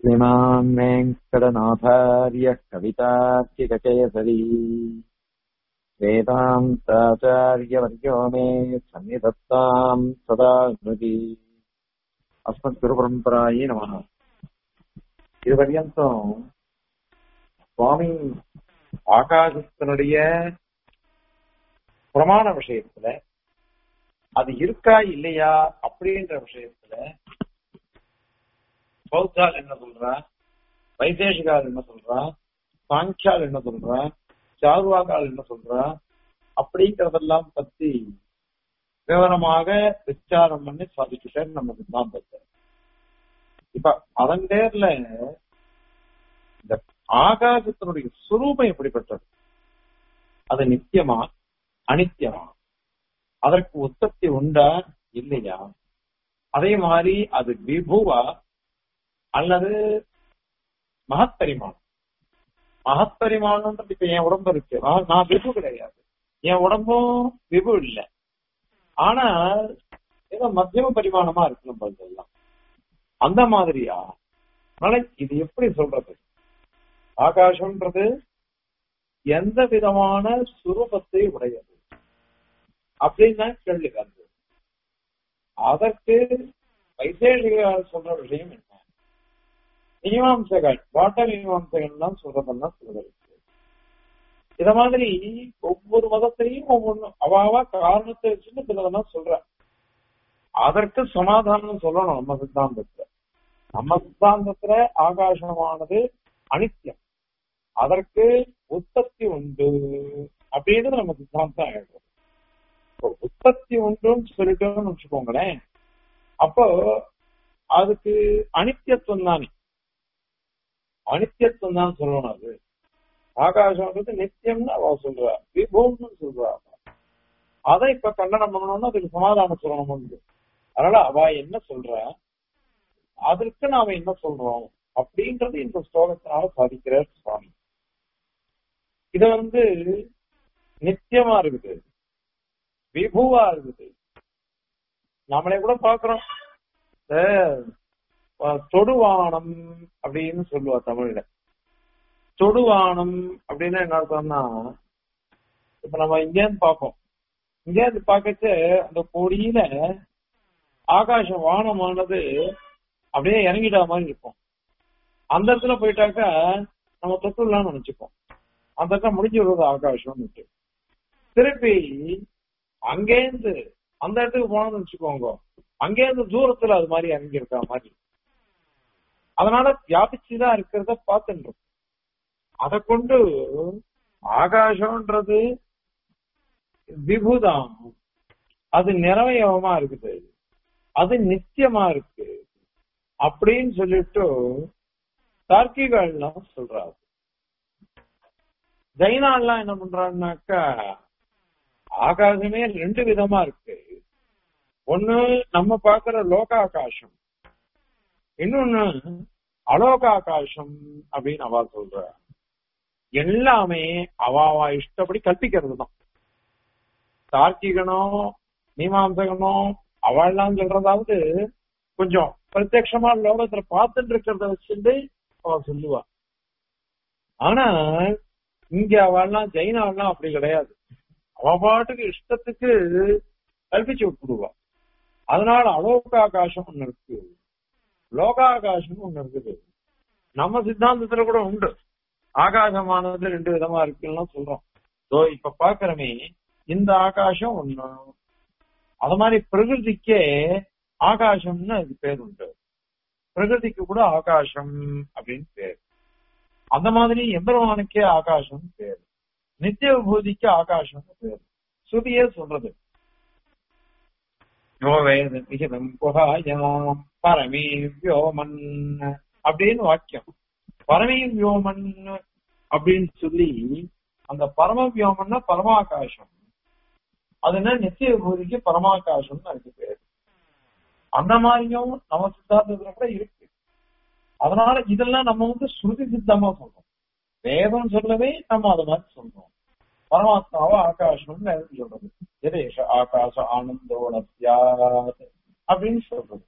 श्रीमान् वेङ्कटनाथार्यः कवितार्किककेसरी वेदान्ताचार्यवर्यो मे सन्निधत्ताम् सदा स्मृति अस्मद्गुरुपरम्परायै नमः இதுவரையும் சுவாமி ஆகாசத்தினுடைய பிரமாண விஷயத்துல அது இருக்கா இல்லையா அப்படின்ற விஷயத்துல பௌத்தால் என்ன சொல்றா வைசேஷிகால் என்ன சொல்றா சாங்கியால் என்ன சொல்றா சார்வாகால் என்ன சொல்றா அப்படிங்கறதெல்லாம் பத்தி விவரமாக விசாரம் பண்ணி சாதிச்சுட்டேன் நம்ம சித்தாந்தத்தை இப்ப அதன் பேர்ல இந்த ஆகாசத்தினுடைய சுரூபம் எப்படிப்பட்டது அது நித்தியமா அனித்தியமா அதற்கு உற்பத்தி உண்டா இல்லையா அதே மாதிரி அது விபுவா அல்லது மகப்பரிமாணம் மகப்பரிமாணம்ன்றது இப்ப என் உடம்பு இருக்கு நான் விபு கிடையாது என் உடம்பும் விபு இல்லை ஆனா ஏதோ மத்தியம பரிமாணமா இருக்கு நம்ம இதெல்லாம் அந்த மாதிரியா அதனால இது எப்படி சொல்றது ஆகாசம்ன்றது எந்த விதமான சுரூபத்தை உடையது அப்படின்னு கேள்வி வருது அதற்கு வைசேஷிகால் சொல்ற விஷயம் என்ன மீமாம்சகள் வாட்ட மீமாம்சகள்லாம் சொல்றதெல்லாம் சொல்றது இத மாதிரி ஒவ்வொரு மதத்திலையும் ஒவ்வொன்னு அவாவா காரணத்தை வச்சுட்டு சிலதெல்லாம் சொல்ற அதற்கு சமாதானம் சொல்லணும் நம்ம சித்தாந்தத்துல நம்ம சித்தாந்தத்துல ஆகாசமானது அனித்தியம் அதற்கு உற்பத்தி உண்டு அப்படின்னு நம்ம சித்தாந்தம் ஆயிடும் உற்பத்தி உண்டுன்னு சொல்லிட்டோம்னு வச்சுக்கோங்களேன் அப்போ அதுக்கு அனித்தியத்துவம் தானே அனித்தியத்துவம் தான் சொல்லணும் அது ஆகாசம்ன்றது நித்தியம்னு அவ சொல்றா விபவம்னு சொல்றா அதை இப்ப கண்டனம் பண்ணணும்னா அதுக்கு சமாதானம் சொல்லணும் அதனால அவ என்ன சொல்றா அதற்கு நாம என்ன சொல்றோம் அப்படின்றது இந்த ஸ்லோகத்தினால சாதிக்கிறார் சுவாமி இத வந்து நித்தியமா இருக்குது விபுவா இருக்குது நம்மளே கூட பாக்குறோம் தொடுவானம் அப்படின்னு சொல்லுவா தமிழ்ல தொடுவானம் அப்படின்னு என்ன அர்த்தம்னா இப்ப நம்ம இங்கேருந்து பார்ப்போம் இங்கேருந்து பார்க்கச்சு அந்த கொடியில ஆகாச வானமானது அப்படியே இறங்கிட்டா மாதிரி இருக்கும் அந்த இடத்துல போயிட்டாக்கா நம்ம தொட்டுலாம்னு நினைச்சுப்போம் அந்த இடத்துல முடிஞ்சு விடுறது ஆகாசம்னு திருப்பி அங்கேருந்து அந்த இடத்துக்கு போனோம்னு வச்சுக்கோங்க அங்கேருந்து தூரத்துல அது மாதிரி இறங்கி இருக்கா மாதிரி அதனால வியாபிச்சுதான் இருக்கிறத பார்த்துட்டு அதை கொண்டு ஆகாசம்ன்றது விபுதான் அது நிறவயவமா இருக்குது அது நித்தியமா இருக்கு அப்படின்னு சொல்லிட்டு தார்க்கிகள்லாம் சொல்றாரு ஜெயினாலாம் என்ன பண்றாங்கனாக்கா ஆகாசமே ரெண்டு விதமா இருக்கு ஒண்ணு நம்ம பாக்குற லோகாகாசம் இன்னொன்னு அலோகாகாசம் அப்படின்னு அவ சொல்ற எல்லாமே அவாவா இஷ்டப்படி கற்பிக்கிறது தான் தார்க்கிகனோ மீமாம்சகனோ அவள்லாம் சொல்றதாவது கொஞ்சம் பிரத்யமா லோகத்துல பார்த்துட்டு இருக்கிறத வச்சுட்டு அவ சொல்லுவா ஆனா இங்க அவள்லாம் ஜெயினாவெல்லாம் அப்படி கிடையாது அவ பாட்டுக்கு இஷ்டத்துக்கு கல்பிச்சு விட்டுடுவா அதனால அலோகாகாசம் ஒண்ணு இருக்கு லோகாகாசம் ஒண்ணு இருக்குது நம்ம சித்தாந்தத்துல கூட உண்டு ஆகாசமானது ரெண்டு விதமா இருக்குன்னு சொல்றோம் சோ இப்ப பாக்குறமே இந்த ஆகாசம் ஒண்ணு அது மாதிரி பிரகிருதிக்கே ஆகாசம்னு அதுக்கு பேர் உண்டு பிரகிருதிக்கு கூட ஆகாசம் அப்படின்னு பேர் அந்த மாதிரி எம்பெருமானுக்கே ஆகாசம் பேர் நித்திய விபூதிக்கு ஆகாசம் பேர் சுதியே சொல்றது விகிதம் புகாயாம் பரமே வியோமன் அப்படின்னு வாக்கியம் பரமே வியோமன் அப்படின்னு சொல்லி அந்த பரம வியோமன்னா பரமாகாசம் அது என்ன நித்திய விபூதிக்கு பரமாகாசம்னு அதுக்கு பேர் அந்த மாதிரியும் நம்ம சித்தாந்தத்துல கூட இருக்கு அதனால இதெல்லாம் நம்ம வந்து ஸ்ருதி சித்தமா சொல்றோம் வேதம் சொல்லவே நம்ம அதை மாதிரி சொல்றோம் பரமாத்மாவை ஆகாசம்னு சொல்றது எதேஷ ஆகாச ஆனந்தோட அப்படின்னு சொல்றது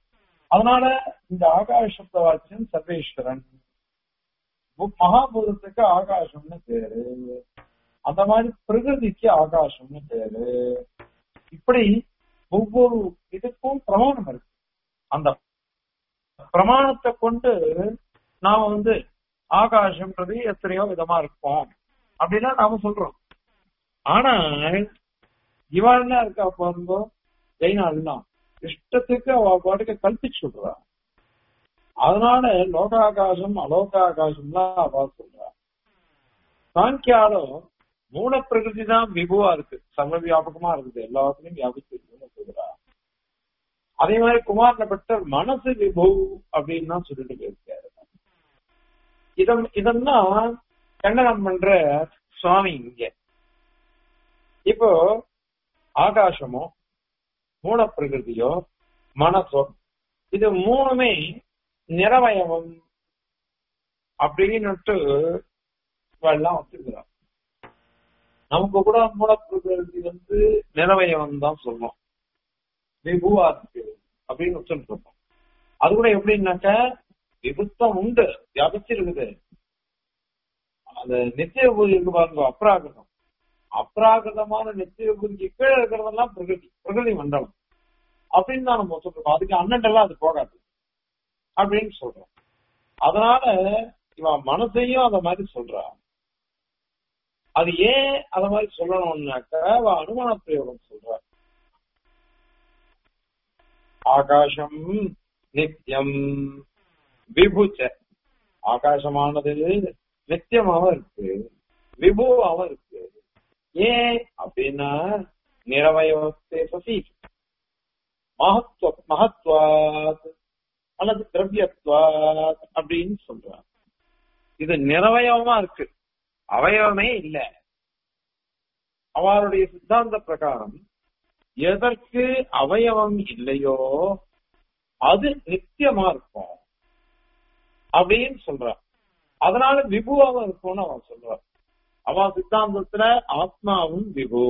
அதனால இந்த ஆகாசத்தை வாச்சியம் சர்வேஸ்வரன் மு- மகாபூதத்துக்கு ஆகாசம்னு பேரு அந்த மாதிரி பிரகிருதிக்கு ஆகாசம்னு பேரு இப்படி ஒவ்வொரு இதுக்கும் பிரமாணம் இருக்கு அந்த பிரமாணத்தை கொண்டு நாம வந்து ஆகாசம்ன்றது எத்தனையோ விதமா இருக்கும் அப்படின்னா நாம சொல்றோம் ஆனா இவாள்லாம் இருக்கா பாருங்க ஜெயினாள்லாம் இஷ்டத்துக்கு அவ பாட்டுக்கு கல்பிச்சு சொல்றா அதனால லோகாகாசம் அலோகாகாசம்லாம் அவ சொல்றா சாங்கியாலும் மூல பிரகிருதி தான் விபுவா இருக்கு சர்வ வியாபகமா இருக்குது எல்லாத்துலயும் வியாபிச்சிருக்குன்னு சொல்றா அதே மாதிரி குமாரன பட்டர் மனசு விபு அப்படின்னு தான் சொல்லிட்டு போயிருக்காரு இதம் இதெல்லாம் கண்டனம் பண்ற சுவாமி இங்க இப்போ ஆகாசமோ மூல பிரகிருதியோ மனசோ இது மூணுமே நிறவயவம் அப்படின்னுட்டு எல்லாம் வச்சிருக்கிறான் நமக்கு கூட மூல பிரகிருதி வந்து நிறவயவம் தான் சொல்லுவோம் விபுவா இருக்கு அப்படின்னு வச்சுட்டு இருக்கோம் அது கூட எப்படின்னாக்க விபுத்தம் உண்டு வியாபிச்சிருக்குது அந்த நித்திய பூஜை இருக்கு பாருங்க அப்ராகிருதம் அப்ராகிருதமான நித்திய பூஜைக்கு கீழே இருக்கிறதெல்லாம் பிரகிருதி பிரகிருதி மண்டலம் அப்படின்னு தான் நம்ம சொல்றோம் அதுக்கு அண்ணன்டெல்லாம் அது போகாது அப்படின்னு சொல்றோம் அதனால இவன் மனசையும் அத மாதிரி சொல்றா அது ஏன் அத மாதிரி சொல்லணும்னாக்க அவ அனுமான பிரயோகம் சொல்றா ஆகாசம் நித்தியம் விபுச்ச ஆகாசமானது நித்தியமாவும் இருக்கு விபுவாவும் இருக்கு ஏன் அப்படின்னா நிறவயவத்தை பசி மகத்துவ மகத்வாத் அல்லது திரவியத்வாத் அப்படின்னு சொல்றாங்க இது நிறவயவமா இருக்கு அவயவமே இல்லை அவருடைய சித்தாந்த பிரகாரம் எதற்கு அவயவம் இல்லையோ அது நித்தியமா இருக்கும் அப்படின்னு சொல்றான் அதனால விபுவாவும் இருக்கும்னு அவன் சொல்றான் அவன் சித்தாந்தத்துல ஆத்மாவும் விபு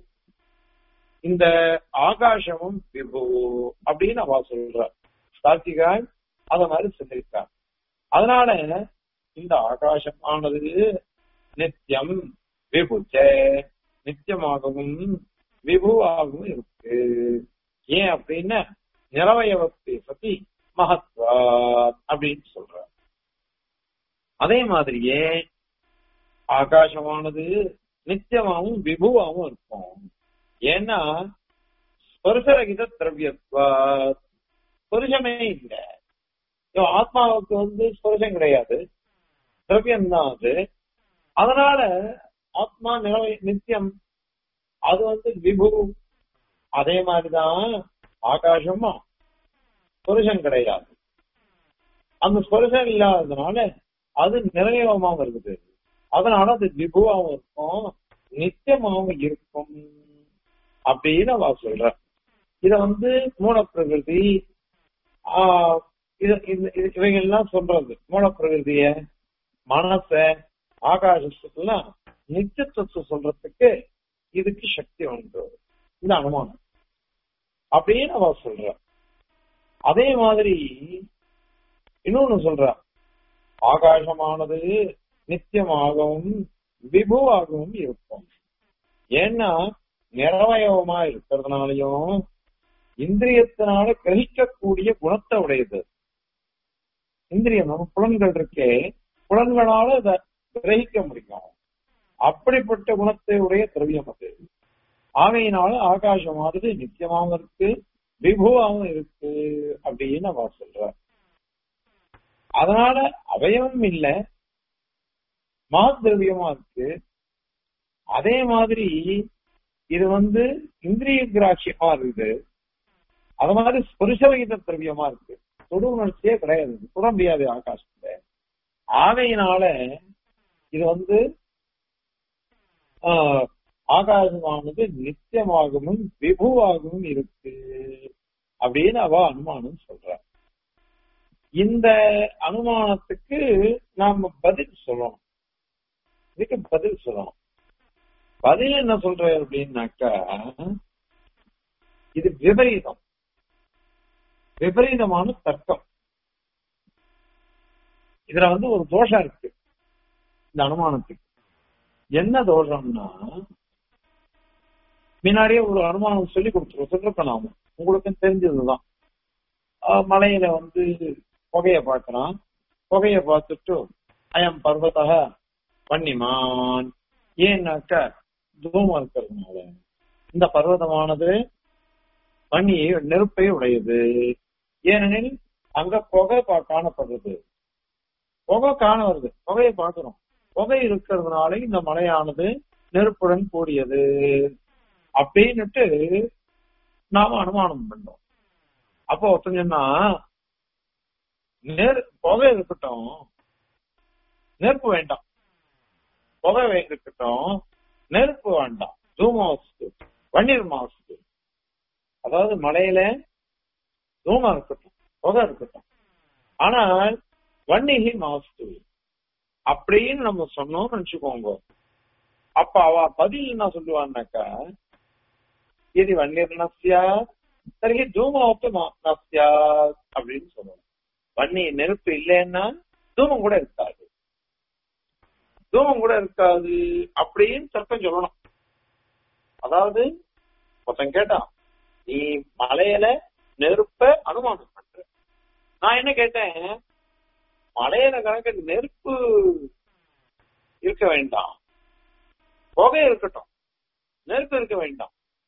இந்த ஆகாசமும் விபு அப்படின்னு அவ சொல்ற சாத்திகாய் அத மாதிரி சொல்லியிருக்கார் அதனால இந்த ஆகாசமானது நித்தியம் விபுச்ச நித்தியமாகவும் விபுவாகவும் இருக்கு ஏன் அப்படின்னா நிறவயவத்தை பத்தி மகத்வா அப்படின்னு சொல்ற அதே மாதிரியே ஆகாசமானது நித்தியமாவும் விபுவாவும் இருக்கும் ஏன்னா ஸ்பர்சரகித திரவியத்வா ஸ்பர்சமே இல்லை இப்போ ஆத்மாவுக்கு வந்து ஸ்பர்சம் கிடையாது திரவியம் தான் அது அதனால ஆத்மா நிலை நித்தியம் அது வந்து விபு அதே மாதிரிதான் ஆகாசமா ஸ்பர்சம் கிடையாது அந்த ஸ்பர்சம் இல்லாததுனால அது நிறையமாவும் இருக்குது அதனால அது விபுவாவும் இருக்கும் நித்தியமாவும் இருக்கும் அப்படின்னு அவ சொல்ற இத வந்து மூலப்பிரகிருதி ஆஹ் இது இவைகள்லாம் சொல்றது மூலப்பிரகிருதிய மனச ஆகாசத்துக்கெல்லாம் நித்தியத்துவத்தை சொல்றதுக்கு இதுக்கு சக்தி உண்டு இந்த அனுமானம் அப்படின்னு அவ சொல்ற அதே மாதிரி இன்னொன்னு சொல்ற ஆகாசமானது நித்தியமாகவும் விபுவாகவும் இருக்கும் ஏன்னா நிறவயவமா இருக்கிறதுனாலையும் இந்திரியத்தினால கிரகிக்கக்கூடிய குணத்தை உடையது இந்திரியம் நம்ம புலன்கள் இருக்கே புலன்களால அதை கிரகிக்க முடியும் அப்படிப்பட்ட குணத்தை உடைய திரவியம் அது ஆகையினால ஆகாசமானது நித்தியமாகவும் இருக்கு விபுவாகவும் இருக்கு அப்படின்னு அவ சொல்ற அதனால அவயவம் இல்ல மாத்திரவியமா இருக்கு அதே மாதிரி இது வந்து இந்திரிய கிராட்சியமா இருக்குது அது மாதிரி ஸ்பருஷவகித திரவியமா இருக்கு தொடு உணர்ச்சியே கிடையாது தொட முடியாது ஆகாசத்துல ஆகையினால இது வந்து ஆகாசமானது நித்தியமாகவும் விபுவாகவும் இருக்கு அப்படின்னு அவ அனுமானம் சொல்ற இந்த அனுமானத்துக்கு நாம பதில் சொல்லணும் இதுக்கு பதில் சொல்லணும் பதில் என்ன சொல்ற அப்படின்னாக்கா இது விபரீதம் விபரீதமான தர்க்கம் இதுல வந்து ஒரு தோஷம் இருக்கு இந்த அனுமானத்துக்கு என்ன தோஷம்னா முன்னாடியே ஒரு அனுமானம் சொல்லி கொடுத்துருவோம் சொல்லிருக்கோம் நாம உங்களுக்கும் தெரிஞ்சதுதான் ஆஹ் மலையில வந்து புகைய பார்க்கறான் புகைய பார்த்துட்டு அயம் பர்வதக பண்ணிமான் ஏன்னாக்க தூமம் இருக்கிறதுனால இந்த பர்வதமானது பனி நெருப்பை உடையது ஏனெனில் அங்க புகை பா- காணப்படுறது புகை காண வருது புகையை பார்க்கிறோம் புகை இருக்கிறதுனால இந்த மலையானது நெருப்புடன் கூடியது அப்படின்னுட்டு நாம அனுமானம் பண்ணோம் அப்போ ஒருத்தன் சொன்னா நெரு புகை இருக்கட்டும் நெருப்பு வேண்டாம் புகை இருக்கட்டும் நெருப்பு வேண்டாம் தூமாசு வன்னீர் மாசு அதாவது மலையில தூமம் இருக்கட்டும் புகை இருக்கட்டும் ஆனால் வன்னிகை மாசு அப்படின்னு நம்ம சொன்னோம்னு நினைச்சுக்கோங்க அப்ப அவ பதில் என்ன சொல்லுவான்னாக்கா இது வன்னியர் நஸ்யா சரி தூமாவுக்கு நஸ்யா அப்படின்னு சொல்லுவாங்க வன்னி நெருப்பு இல்லைன்னா தூமம் கூட இருக்காது தூமம் கூட இருக்காது அப்படின்னு தர்க்கம் சொல்லணும் அதாவது ஒருத்தன் கேட்டான் நீ மலையில நெருப்ப அனுமானம் பண்ற நான் என்ன கேட்டேன் மலையில கணக்கு நெருப்பு இருக்க வேண்டாம் புகை இருக்கட்டும் நெருப்பு இருக்க வேண்டாம்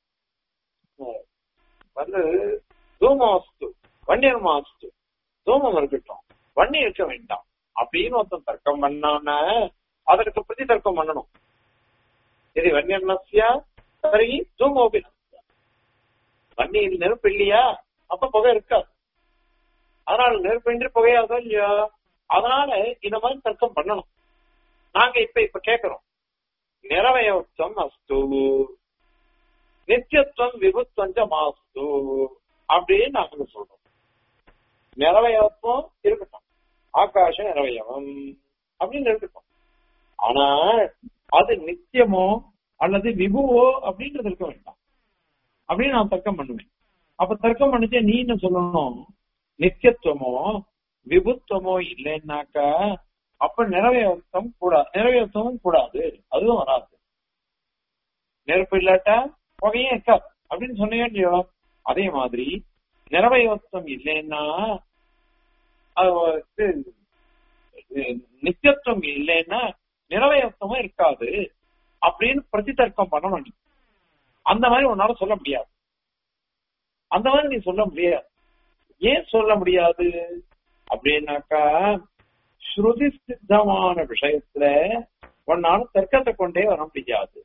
வந்து தூமவஸ்து வன்னியர் மாஸ்து தூமம் இருக்கட்டும் வன்னி இருக்க வேண்டாம் அப்படின்னு ஒருத்தன் தர்க்கம் பண்ணான அதற்கு பிரதி தர்க்கம் பண்ணணும் இது வன்னியர் நஸ்யா சரி தூமோபி நஸ்யா வன்னியில் நெருப்பு இல்லையா அப்ப புகை இருக்காது அதனால நெருப்பின்றி புகையாதோ இல்லையா அதனால இந்த மாதிரி தர்க்கம் பண்ணணும் நாங்க இப்ப இப்ப கேட்கிறோம் நிறவயவத்துவம் அஸ்து நித்தியத்துவம் விபுத்வஞ்ச மாஸ்து அப்படின்னு நாங்க சொல்றோம் நிறவயவத்துவம் இருக்கட்டும் ஆகாஷ நிறவயவம் அப்படின்னு இருக்கட்டும் ஆனா அது நித்தியமோ அல்லது விபுவோ அப்படின்றது இருக்க வேண்டாம் அப்படின்னு நான் தர்க்கம் பண்ணுவேன் அப்ப தர்க்கம் பண்ணிச்சே நீ என்ன சொல்லணும் நித்தியத்துவமோ விபுத்துவமோ இல்லைன்னாக்கா அப்ப நிறைவேற்றம் கூடாது நிறைவேற்றவும் கூடாது அதுவும் வராது நெருப்பு இல்லாட்டா புகையும் இருக்காது அப்படின்னு சொன்னீங்க இல்லையோ அதே மாதிரி நிறவயவத்துவம் இல்லைன்னா அது இது, இது நித்தியத்துவம் இல்லைன்னா நிறவயத்துவமும் இருக்காது அப்படின்னு பிரதிதர்க்கம் பண்ணணும் நீ அந்த மாதிரி உன்னால சொல்ல முடியாது அந்த மாதிரி நீ சொல்ல முடியாது ஏன் சொல்ல முடியாது அப்படின்னாக்கா ஸ்ருதி சித்தமான விஷயத்துல உன்னால தர்க்கத்தை கொண்டே வர முடியாது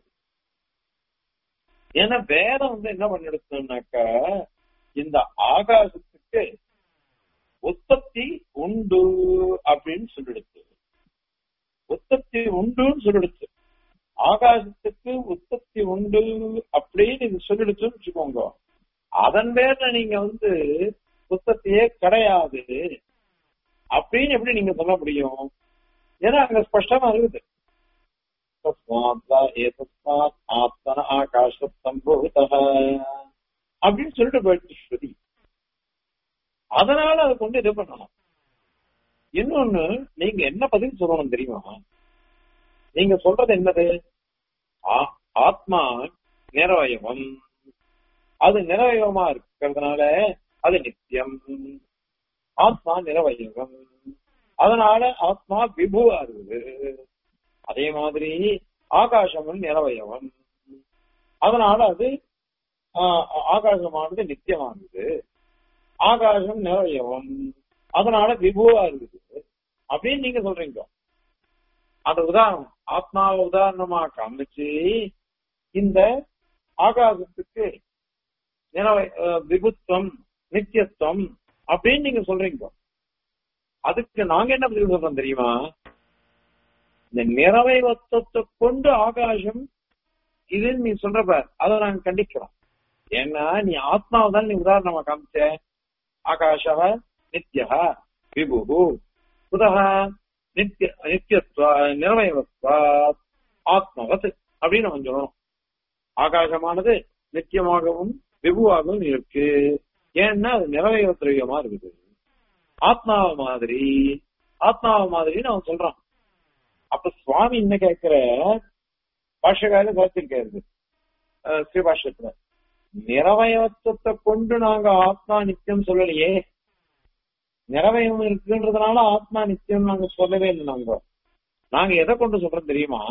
ஏன்னா வேதம் வந்து என்ன பண்ணிடுச்சுனாக்கா இந்த ஆகாசத்துக்கு உற்பத்தி உண்டு அப்படின்னு சொல்லிடுச்சு உற்பத்தி உண்டுன்னு சொல்லிடுச்சு ஆகாசத்துக்கு உற்பத்தி உண்டு அப்படின்னு இது சொல்லிடுச்சுன்னு வச்சுக்கோங்க அதன் பேர்ல நீங்க வந்து உற்பத்தியே கிடையாது அப்படின்னு எப்படி நீங்க சொல்ல முடியும் ஏன்னா அங்க ஸ்பஷ்டமா இருக்குது தஸ்மாத் வா ஏதஸ்மாத் ஆத்மன ஆகாஷ சம்பூதः அப்படின்னு சொல்லிட்டு போயிடுச்சு ஸ்ருதி அதனால அதை கொண்டு இது பண்ணணும் இன்னொன்னு நீங்க என்ன பதில் சொல்லணும் தெரியுமா நீங்க சொல்றது என்னது ஆ- ஆத்மா நிறவயவம் அது நிறவயவமா இருக்கிறதுனால அது நித்தியம் ஆத்மா நிறவயவம் அதனால ஆத்மா விபுவா இருக்குது அதே மாதிரி ஆகாசமும் நிறவயவம் அதனால அது ஆஹ், ஆகாசமானது நித்தியமானது ஆகாசம் நிறவயவம் அதனால விபுவா இருக்குது அப்படின்னு நீங்க சொல்றீங்க அந்த உதாரணம் ஆத்மாவை உதாரணமா காமிச்சு இந்த ஆகாசத்துக்கு நிறவை அஹ், விபுத்துவம் நித்தியத்துவம் அப்படின்னு நீங்க சொல்றீங்க அதுக்கு நாங்க என்ன பதில் சொல்றோம் தெரியுமா இந்த நிறவைவத்துவத்தை கொண்டு ஆகாசம் இதுன்னு நீ சொல்றப்ப அதை நாங்க கண்டிக்கிறோம் ஏன்னா நீ ஆத்மாவை தான் நீ உதாரணமா காமிச்ச ஆகாஷ நித்யா விபு புதக நித்திய நித்தியத்துவ நிறவயவத்வா ஆத்மவத் அப்படின்னு நம்ம சொல்லணும் ஆகாசமானது நித்தியமாகவும் விபுவாகவும் இருக்கு ஏன்னா அது நிறைவேற திரவியமா இருக்குது ஆத்மாவ மாதிரி ஆத்மாவ மாதிரின்னு அவன் சொல்றான் அப்ப சுவாமி என்ன கேட்கிற பாஷகால சாத்திருக்காரு ஸ்ரீபாஷ்யத்துல நிறவயத்துவத்தை கொண்டு நாங்க ஆத்மா நித்தியம் சொல்லலையே நிறவயம் இருக்குன்றதுனால ஆத்மா நித்தியம் நாங்க சொல்லவே இல்லை நாங்க நாங்க எதை கொண்டு சொல்றோம் தெரியுமா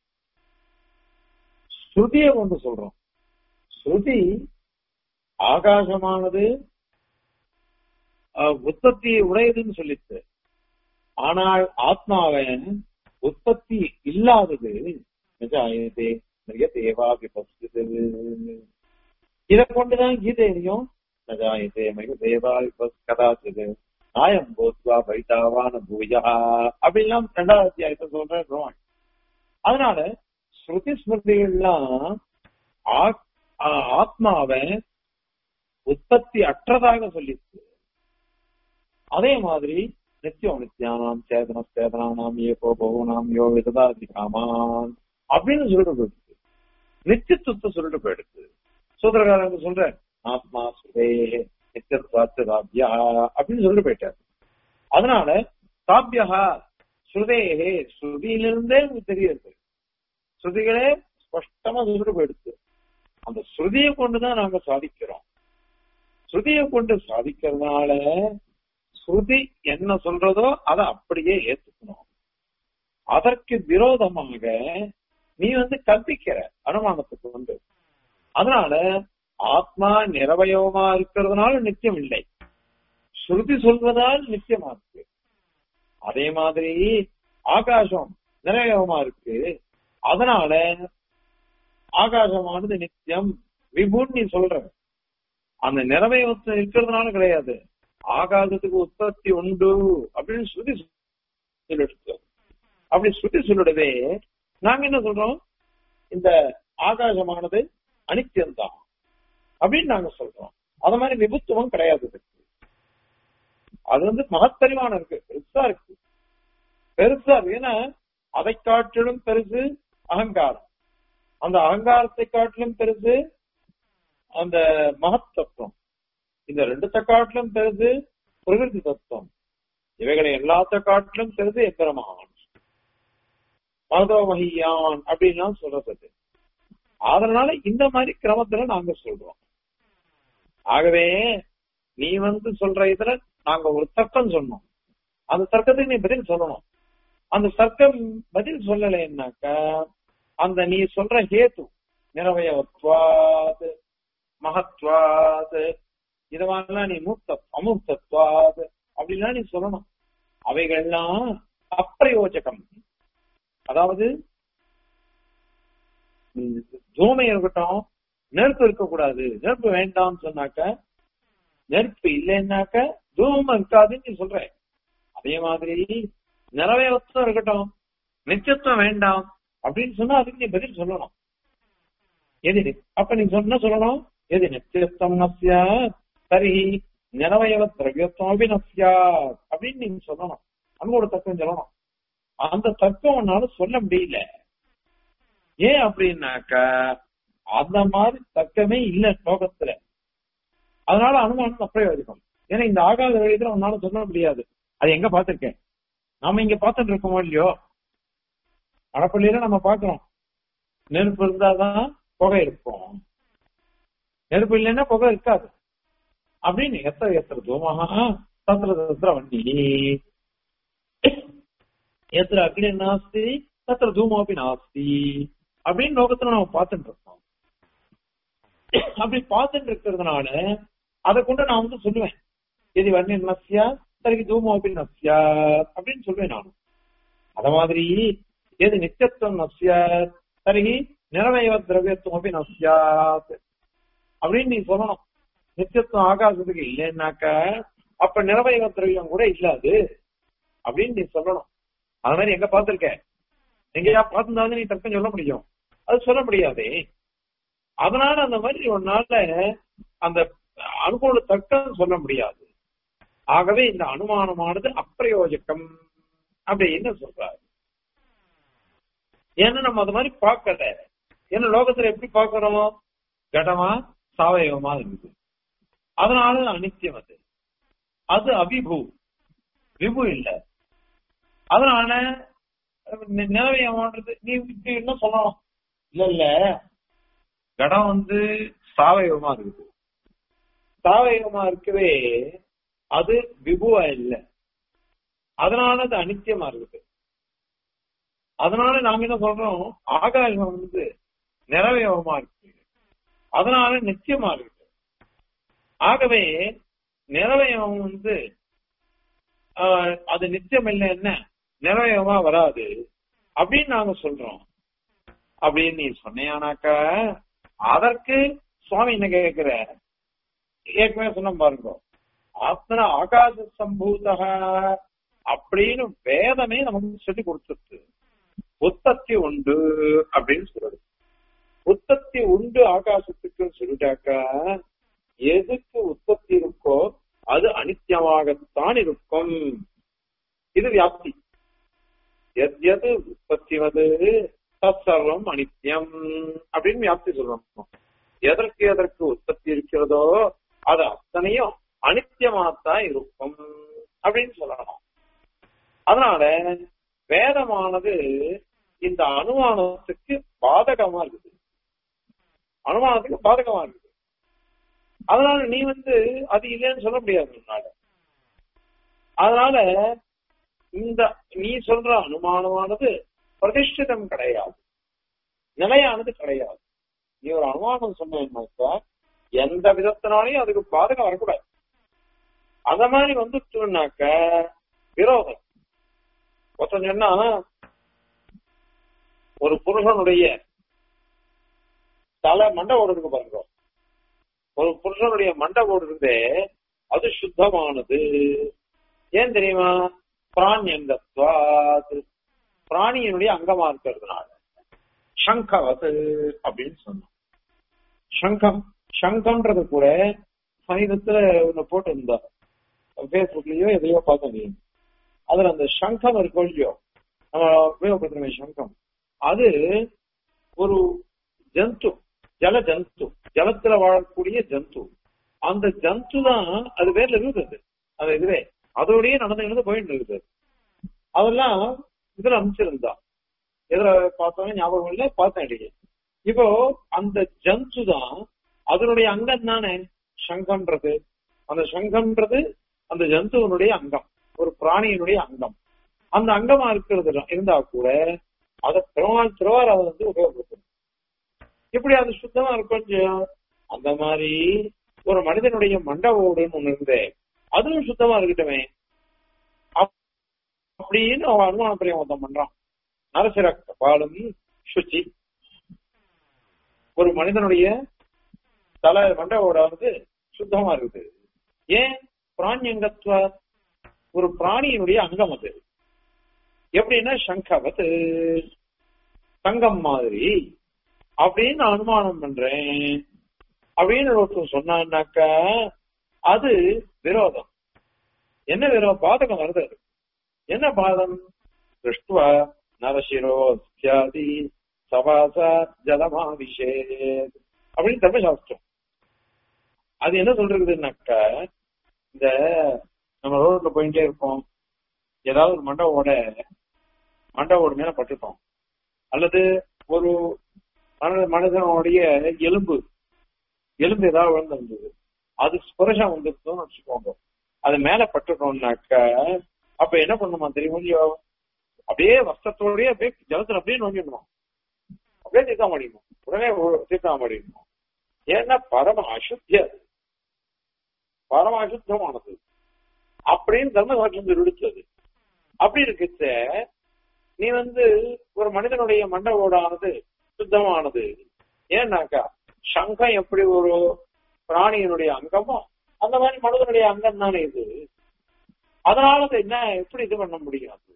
ஸ்ருதிய கொண்டு சொல்றோம் ஸ்ருதி ஆகாசமானது அஹ், உற்பத்தி உடையதுன்னு சொல்லிச்சு ஆனால் ஆத்மாவன் உற்பத்தி இல்லாதது நிஜாயதே நிறைய தேவா விபஸ்து இதை கொண்டுதான் கீதையிலையும் நஜாயதே மிக தேவா விபஸ் கதாச்சிது நாயம் போத்வா பைதாவான பூயா அப்படின்லாம் ரெண்டாவது அத்தியாயத்தை சொல்றேன் ரோமன். அதனால ஸ்ருதி ஸ்மிருதிகள்லாம் ஆ- ஆ- ஆத்மாவை உற்பத்தி அற்றதாக சொல்லிச்சு அதே மாதிரி நித்தியம் நித்யானாம் சேதன சேதனானாம் ஏகோ பகுனாம் யோ விததாதி காமான் அப்படின்னு சொல்லிட்டு போயிடுச்சு நித்தியத்துவத்தை சொல்லிட்டு போயிடுச்சு சூத்திரக்காரங்க சொல்ற ஆத்மா சுதே நித்தியத்வாத்து ராபியா அப்படின்னு சொல்லிட்டு போயிட்டார் அதனால சாபியா ஸ்ருதேகே ஸ்ருதியிலிருந்தே உங்களுக்கு தெரியுது ஸ்ருதிகளே ஸ்பஷ்டமா சொல்லிட்டு போயிடுச்சு அந்த ஸ்ருதியை கொண்டுதான் நாங்க சாதிக்கிறோம் ஸ்ருதியை கொண்டு சாதிக்கிறதுனால ஸ்ருதி என்ன சொல்றதோ அதை அப்படியே ஏத்துக்கணும் அதற்கு விரோதமாக நீ வந்து கற்பிக்கிற அனுமானத்துக்கு வந்து அதனால ஆத்மா நிறவயவமா இருக்கிறதுனால நித்தியம் இல்லை ஸ்ருதி சொல்வதால் நித்தியமா இருக்கு அதே மாதிரி ஆகாசம் நிறவயவமா இருக்கு அதனால ஆகாசமானது நித்தியம் விபுன்னு நீ சொல்ற அந்த நிறவயவத்தை இருக்கிறதுனால கிடையாது ஆகாசத்துக்கு உற்பத்தி உண்டு அப்படின்னு ஸ்ருதி சொல்லிடுச்சு அப்படி ஸ்ருதி சொல்லிடவே நாங்க என்ன சொல்றோம் இந்த ஆகாசமானது அனித்தியம்தான் அப்படின்னு நாங்க சொல்றோம் அது மாதிரி விபுத்துவம் கிடையாது இதுக்கு. அது வந்து மகத்தறிவான இருக்கு பெருசா இருக்கு பெருசா இருக்கு ஏன்னா அதை காட்டிலும் பெருசு அகங்காரம் அந்த அகங்காரத்தை காட்டிலும் பெருசு அந்த மகத் தத்துவம் இந்த ரெண்டுத்த காட்டிலும் பெருசு பிரகிருதி தத்துவம் இவைகளை எல்லாத்த காட்டிலும் பெருசு எந்திரமகான் மகதோமகியான் அப்படின்லாம் சொல்றது அதனால இந்த மாதிரி கிரமத்துல நாங்க சொல்றோம் ஆகவே நீ வந்து சொல்ற இதுல நாங்க ஒரு தர்க்கம் சொன்னோம் அந்த தர்க்கத்துக்கு நீ பதில் சொல்லணும் அந்த தர்க்கம் பதில் சொல்லலைன்னாக்கா அந்த நீ சொல்ற ஹேத்து நிறவயவத்வாது மகத்வாது இது மாதிரிலாம் நீ மூர்த்த அமூர்த்தத்வாது அப்படின்லாம் நீ சொல்லணும் அவைகள்லாம் அப்பிரயோஜகம் அதாவது ம், தூமை இருக்கட்டும் நெருப்பு இருக்கக்கூடாது நெருப்பு வேண்டாம்னு சொன்னாக்க நெருப்பு இல்லைன்னாக்க தூமம் இருக்காதுன்னு நீ சொல்ற அதே மாதிரி நிறவேவத்தம் இருக்கட்டும் நிச்சயத்துவம் வேண்டாம் அப்படின்னு சொன்னா அதுக்கு நீ பதில் சொல்லணும் எது நி- அப்ப நீ சொன்ன சொல்லணும் எது நித்தியத்துவம் நசியா சரி நிறவயவ திரவியத்துவம் அபி நசியா அப்படின்னு நீங்க சொல்லணும் அங்க ஒரு தத்துவம் சொல்லணும் அந்த தத்துவம் உன்னால சொல்ல முடியல ஏன் அப்படின்னாக்கா அந்த மாதிரி தர்க்கமே இல்ல லோகத்துல அதனால அனுமானம் அப்பிரயோஜனம் ஏன்னா இந்த ஆகாத வழியத்துல உன்னால சொல்ல முடியாது அது எங்க பார்த்திருக்கேன் நாம இங்க பார்த்துட்டு இருக்கோமோ இல்லையோ அடப்பள்ளியில நம்ம பாக்குறோம் நெருப்பு இருந்தாதான் புகை இருக்கும் நெருப்பு இல்லைன்னா புகை இருக்காது அப்படின்னு எத்த எத்திர தூமகா தத்திர தத்திர வண்டி எத்திர அக்னி நாஸ்தி தத்திர தூமோபி நாஸ்தி அப்படின்னு லோகத்துல நம்ம பார்த்துட்டு இருக்கோம் அப்படி பார்த்துட்டு இருக்கிறதுனால அதை கொண்டு நான் வந்து சொல்லுவேன் இது வண்ணி நசியா தனக்கு தூமோபி நசியா அப்படின்னு சொல்லுவேன் நான் அத மாதிரி எது நித்தியத்துவம் நசியா தருகி நிறவயவ திரவியத்துவம் நசியாத் அப்படின்னு நீ சொல்லணும் நித்தியத்துவம் ஆகாசத்துக்கு இல்லைன்னாக்க அப்ப நிறவயவ திரவியம் கூட இல்லாது அப்படின்னு நீ சொல்லணும் அது மாதிரி எங்க பார்த்திருக்க எங்கயா பார்த்திருந்தாலும் நீ தர்க்கம் சொல்ல முடியும் அது சொல்ல முடியாதே அதனால அந்த மாதிரி உன்னால அந்த அனுகூல தர்க்கம் சொல்ல முடியாது ஆகவே இந்த அனுமானமானது அப்பிரயோஜகம் அப்படின்னு சொல்றாரு ஏன்னா நம்ம அது மாதிரி பார்க்கல ஏன்னா லோகத்துல எப்படி பார்க்கிறோம் கடமா சாவயவமா இருக்குது அதனால அனித்தியம் அது அது அபிபு விபு இல்ல அதனால நிலவையமான்றது நீ இப்படி என்ன சொல்லலாம் இல்ல இல்ல கடம் வந்து சாவயவமா இருக்குது சாவயவமா இருக்கவே அது விபுவா இல்ல அதனால அது அனித்தியமா இருக்குது அதனால நாங்க என்ன சொல்றோம் ஆகாயம் வந்து நிறவயவமா இருக்கு அதனால நிச்சயமா இருக்கு ஆகவே நிறவயம் வந்து ஆஹ், அது நித்தியம் இல்லை என்ன நிறவயமா வராது அப்படின்னு நாங்க சொல்றோம் அப்படின்னு நீ சொன்னியானாக்கா அதற்கு சுவாமி என்ன கேட்கிற ஏற்கனவே சொன்ன பாருங்க ஆத்மன ஆகாச சம்பூதா அப்படின்னு வேதமே நமக்கு சொல்லி கொடுத்துருக்கு உற்பத்தி உண்டு அப்படின்னு சொல்றது உற்பத்தி உண்டு ஆகாசத்துக்கு சொல்லிட்டாக்கா எதுக்கு உற்பத்தி இருக்கோ அது அனித்தியமாகத்தான் இருக்கும் இது வியாப்தி எத் எது உற்பத்திவது தற்சர்வம் அனித்தியம் அப்படின்னு வியாப்தி சொல்றோம் எதற்கு எதற்கு உற்பத்தி இருக்கிறதோ அது அத்தனையும் அனித்தியமாத்தான் இருக்கும் அப்படின்னு சொல்லணும் அதனால வேதமானது இந்த அனுமானத்துக்கு பாதகமா இருக்குது அனுமானத்துக்கு பாதகமா இருக்குது அதனால நீ வந்து அது இல்லைன்னு சொல்ல முடியாது உன்னால அதனால இந்த நீ சொல்ற அனுமானமானது பிரதிஷ்டிதம் கிடையாது நிலையானது கிடையாது நீ ஒரு அனுமானம் சொன்னாக்கா எந்த விதத்தினாலையும் அதுக்கு பாதகம் வரக்கூடாது அத மாதிரி வந்துட்டுனாக்க விரோதம் ஒருத்தன் சொன்னா ஒரு புருஷனுடைய தலை மண்டபோடு இருக்கு பாருங்க ஒரு புருஷனுடைய மண்டபோடு இருந்தே அது சுத்தமானது ஏன் தெரியுமா பிராணியங்கத்வாத் பிராணியினுடைய அங்கமா இருக்கிறதுனால சங்கவது அப்படின்னு சொன்னோம் சங்கம் சங்கம்ன்றது கூட சமீபத்துல ஒண்ணு போட்டு இருந்தா பேஸ்புக்லயோ எதையோ பார்த்தேன் அதுல அந்த சங்கம் இருக்கும் இல்லையோ நம்ம உபயோகப்படுத்துற சங்கம் அது ஒரு ஜந்து ஜல ஜந்து ஜலத்துல வாழக்கூடிய ஜந்து அந்த ஜந்து தான் அது பேர்ல இருக்குது அது இதுவே அதோடய நடந்து நடந்து போயிட்டு இருக்குது அதெல்லாம் இதுல அமைச்சிருந்தா எதுல பார்த்தோம் ஞாபகம் இல்ல பார்த்தேன் அடிக்கடி இப்போ அந்த ஜந்து தான் அதனுடைய அங்கம் தானே சங்கம்ன்றது அந்த சங்கம்ன்றது அந்த ஜந்துவனுடைய அங்கம் ஒரு பிராணியினுடைய அங்கம் அந்த அங்கமா இருக்கிறது இருந்தா கூட அதை திருவாள் திருவார் அதை வந்து உபயோகப்படுத்தணும் இப்படி அது சுத்தமா இருக்கும் அந்த மாதிரி ஒரு மனிதனுடைய மண்டபோடுன்னு ஒண்ணு இருந்தே அதுவும் சுத்தமா இருக்கட்டுமே அப்படின்னு அவன் அனுமான பிரியமத்தம் பண்றான் நரசிர பாலும் சுச்சி ஒரு மனிதனுடைய தலை மண்டபோட வந்து சுத்தமா இருக்குது ஏன் பிராணியங்கத்துவ ஒரு பிராணியினுடைய அங்கம் அது எப்படின்னா சங்கவத் தங்கம் மாதிரி அப்படின்னு அனுமானம் பண்றேன் அப்படின்னு ஒருத்தர் சொன்னான்னாக்கா அது விரோதம் என்ன விரோதம் பாதகம் வருது அது என்ன பாதம் திருஷ்டுவ நரசிரோ சியாதி சவாசா ஜலமாபிஷே அப்படின்னு தர்மசாஸ்திரம் அது என்ன சொல்றதுன்னாக்கா இந்த நம்ம ரோட்ல போயிட்டே இருப்போம் ஏதாவது ஒரு மண்டபோட மண்டபோட மேல பட்டுட்டோம் அல்லது ஒரு மனித மனிதனுடைய எலும்பு எலும்பு ஏதாவது விழுந்திருந்தது அது ஸ்புரஷம் வந்துருந்தோம்னு வச்சுக்கோங்க அது மேல பட்டுட்டோம்னாக்க அப்ப என்ன பண்ணுமா தெரியுமா இல்லையோ அப்படியே வஸ்திரத்தோடய அப்படியே ஜலத்துல அப்படியே நோங்கிடணும் அப்படியே தீர்த்தம் அடிக்கணும் உடனே தீர்த்தம் அடிக்கணும் ஏன்னா பரம அசுத்தி அது பரம அசுத்தமானது அப்படின்னு தர்மசாட்சியம் விடுத்தது அப்படி இருக்குச்ச நீ வந்து ஒரு மனிதனுடைய மண்டபோடானது சுத்தமானது ஏன்னாக்கா சங்கம் எப்படி ஒரு பிராணியினுடைய அங்கமோ அந்த மாதிரி மனிதனுடைய அங்கம் தானே இது அதனால அது என்ன எப்படி இது பண்ண முடியும் அது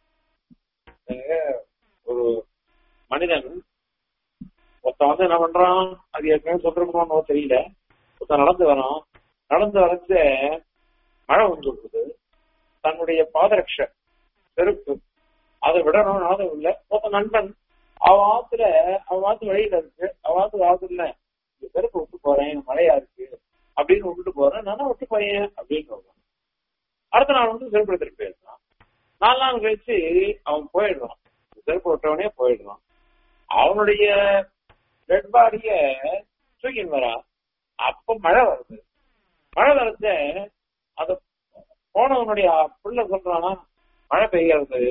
ஒரு மனிதன் ஒருத்தன் வந்து என்ன பண்றான் அது ஏற்கனவே சொல்றோமோ தெரியல ஒருத்தன் நடந்து வரான் நடந்து வரச்ச மழை வந்துருக்குது தன்னுடைய பாதரட்ச செருப்பு அதை விடணும் நாதம் இல்ல ஒருத்த நண்பன் அவ ஆத்துல அவ ஆத்து வழியில இருக்கு அவ ஆத்து ஆத்துல செருப்பு விட்டு போறேன் மழையா இருக்கு அப்படின்னு விட்டுட்டு போறேன் நானும் விட்டு பையன் அப்படின்னு சொல்றான் அடுத்த நாள் வந்து செருப்பு எடுத்துட்டு போயிருந்தான் நாலு நாள் கழிச்சு அவன் போயிடுறான் செருப்பு விட்டவனே போயிடுறான் அவனுடைய டெட் பாடிய தூக்கின்னு வரான் அப்ப மழை வருது மழை வரச்ச அத போனவனுடைய புள்ள சொல்றானா மழை பெய்யறது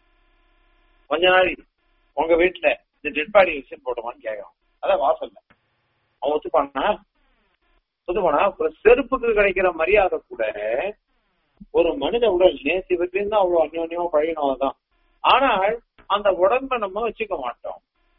கொஞ்ச நாள் உங்க வீட்டுல இந்த டெட் பாடி வச்சு போட்டோமான்னு கேட்கறான் அதான் வாசல்ல அவன் ஒத்துப்பானா ஒத்துப்பானா ஒரு செருப்புக்கு கிடைக்கிற மரியாதை கூட ஒரு மனித உடல் நேசி தான் அவ்வளவு அந்யோன்யமா பழகினவன் தான் ஆனால் அந்த உடம்ப நம்ம வச்சுக்க மாட்டோம்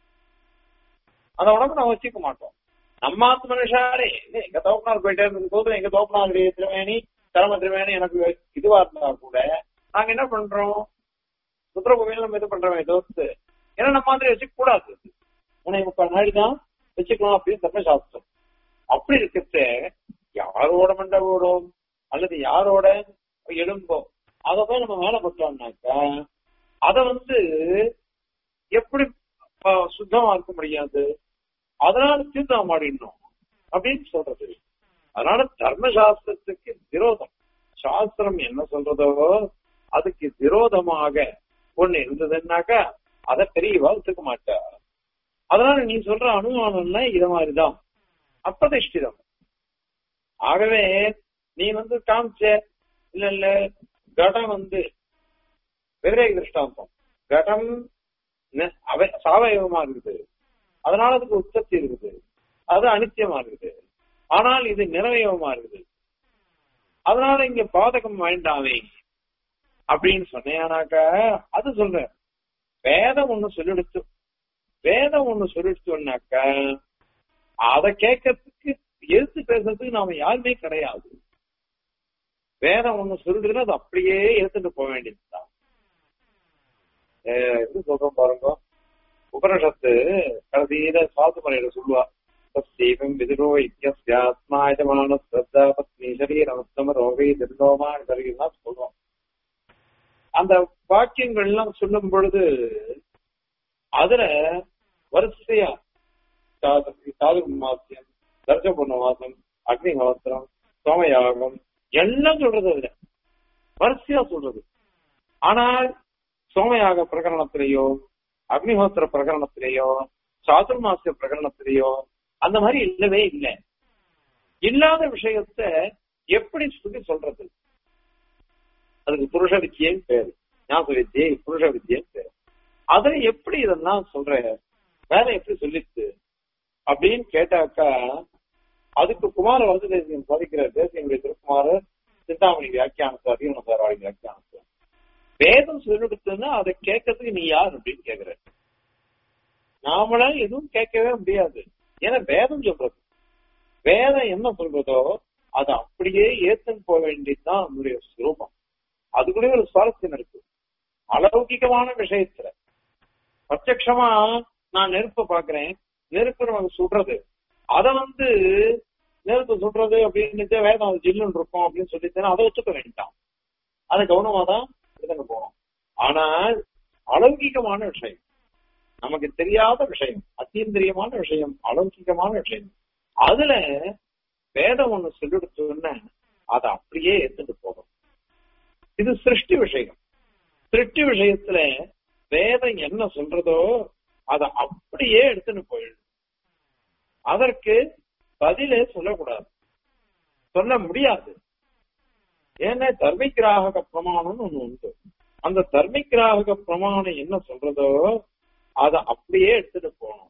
அந்த உடம்ப நம்ம வச்சுக்க மாட்டோம் நம்ம ஆத்து மனுஷாரே எங்க தோப்பனார் போயிட்டே இருக்கும் போது எங்க தோப்பனாருடைய திருமேனி தலைமை திருமேனி எனக்கு இதுவா இருந்தா கூட நாங்க என்ன பண்றோம் சுத்திரபூமியில நம்ம இது பண்றோமே தோத்து ஏன்னா நம்ம மாதிரி வச்சுக்க கூடாது உன்னை முக்கால் நாடி தான் வச்சுக்கலாம் அப்படின்னு தர்மசாஸ்திரம் அப்படி இருக்கிறத யாரோட மண்டபோடும் அல்லது யாரோட எலும்போ அதை போய் நம்ம மேல போட்டோம்னாக்கா அத வந்து எப்படி சுத்தமா இருக்க முடியாது அதனால தீர்த்தம் மாடிடணும் அப்படின்னு சொல்றது அதனால தர்மசாஸ்திரத்துக்கு விரோதம் சாஸ்திரம் என்ன சொல்றதோ அதுக்கு விரோதமாக ஒண்ணு இருந்ததுன்னாக்கா அதை பெரியவா ஒத்துக்க மாட்டா அதனால நீ சொல்ற அனுமானம்னா இத மாதிரிதான் அப்பதிஷ்டிதம் ஆகவே நீ வந்து காமிச்ச இல்ல இல்ல கடம் வந்து விவேக திருஷ்டாந்தம் கடம் சாவயவமா இருக்குது அதனால அதுக்கு உற்பத்தி இருக்குது அது அனித்தியமா இருக்குது ஆனால் இது நிறவயவமா இருக்குது அதனால இங்க பாதகம் வேண்டாமே அப்படின்னு சொன்னேனாக்க அது சொல்ற வேதம் ஒண்ணு சொல்லிடுச்சு வேதம் ஒண்ணு சொல்லிடுச்சோன்னாக்க அதை கேட்கறதுக்கு எதிர்த்து பேசுறதுக்கு நாம யாருமே கிடையாது வேதம் ஒண்ணு சொல்லிடுதுன்னா அது அப்படியே எடுத்துட்டு போக வேண்டியதுதான் இது சொல்றோம் பாருங்க உபனிஷத்து கடைசியில சாத்து முறையில சொல்லுவா தீபம் விதுரோ இத்தியாத்மாயமான ஸ்ரத்தா பத்னி சரீரமத்தம ரோகை திருநோமா சரீரம் சொல்றோம் அந்த வாக்கியங்கள் எல்லாம் சொல்லும் பொழுது அதுல வரிசையா சாது மாசியம் தர்ஜ பூர்ணவாசம் அக்னி மகத்திரம் சோமயாகம் எல்லாம் சொல்றது அதுல வரிசையா சொல்றது ஆனால் சோமயாக பிரகரணத்திலேயோ அக்னிஹோத்திர பிரகரணத்திலேயோ சாதுர்மாசிய பிரகரணத்திலேயோ அந்த மாதிரி இல்லவே இல்லை இல்லாத விஷயத்த எப்படி சொல்லி சொல்றது அதுக்கு புருஷ வித்தியன்னு பேரு ஞாபக வித்தியை புருஷ வித்தியன்னு பேரு அதுல எப்படி இதெல்லாம் சொல்ற வேலை எப்படி சொல்லிச்சு அப்படின்னு கேட்டாக்கா அதுக்கு குமார வந்து தேசியம் சாதிக்கிற தேசியங்களுடைய திருக்குமார சிந்தாமணி வியாக்கியானத்தை அதிகமசாராளி வியாக்கியானத்தை வேதம் சொல்லிடுத்துன்னா அதை கேட்கறதுக்கு நீ யார் அப்படின்னு கேக்குற நாமளா எதுவும் கேட்கவே முடியாது ஏன்னா வேதம் சொல்றது வேதம் என்ன சொல்றதோ அதை அப்படியே ஏத்துன்னு போக வேண்டியதுதான் நம்முடைய சுரூபம் அதுக்குள்ளே ஒரு சுவாரஸ்யம் இருக்கு அலௌகிகமான விஷயத்துல பிரத்யமா நான் நெருப்பை பாக்குறேன் நெருப்பு நமக்கு சுடுறது அத வந்து நெருப்பு சுடுறது அப்படின்னு வேதம் அது ஜில்லுன்னு இருக்கும் அப்படின்னு சொல்லிட்டு அதை ஒத்துக்க வேண்டாம் அதை கவனமா தான் எடுத்துட்டு போகணும் ஆனால் அலௌகிகமான விஷயம் நமக்கு தெரியாத விஷயம் அத்தீந்திரியமான விஷயம் அலௌகிகமான விஷயம் அதுல வேதம் ஒண்ணு சொல்லிடுச்சோன்னு அதை அப்படியே எடுத்துட்டு போகும் இது சிருஷ்டி விஷயம் சிருஷ்டி விஷயத்துல வேதம் என்ன சொல்றதோ அதை அப்படியே எடுத்துட்டு போயிடும் அதற்கு பதிலே சொல்லக்கூடாது சொல்ல முடியாது ஏன்னா தர்மிகிராக பிரமாணம்னு ஒண்ணு உண்டு அந்த தர்மிகிராக பிரமாணம் என்ன சொல்றதோ அதை அப்படியே எடுத்துட்டு போகணும்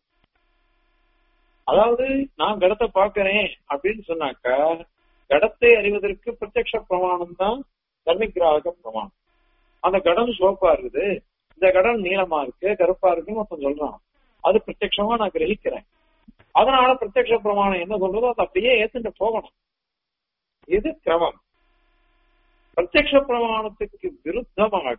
அதாவது நான் கடத்தை பாக்குறேன் அப்படின்னு சொன்னாக்கா கடத்தை அறிவதற்கு பிரத்யக்ஷ பிரமாணம் தான் தர்மிகிராக பிரமாணம் அந்த கடம் சோப்பா இருக்குது இந்த கடம் நீளமா இருக்கு கருப்பா இருக்குன்னு ஒருத்தன் சொல்றான் அது பிரத்யமா நான் கிரகிக்கிறேன் அதனால பிரத்யக்ஷ பிரமாணம் என்ன சொல்றதோ அதை அப்படியே ஏத்துட்டு போகணும் இது கிரமம் பிரத்யக்ஷ பிரமாணத்துக்கு விருத்தமாக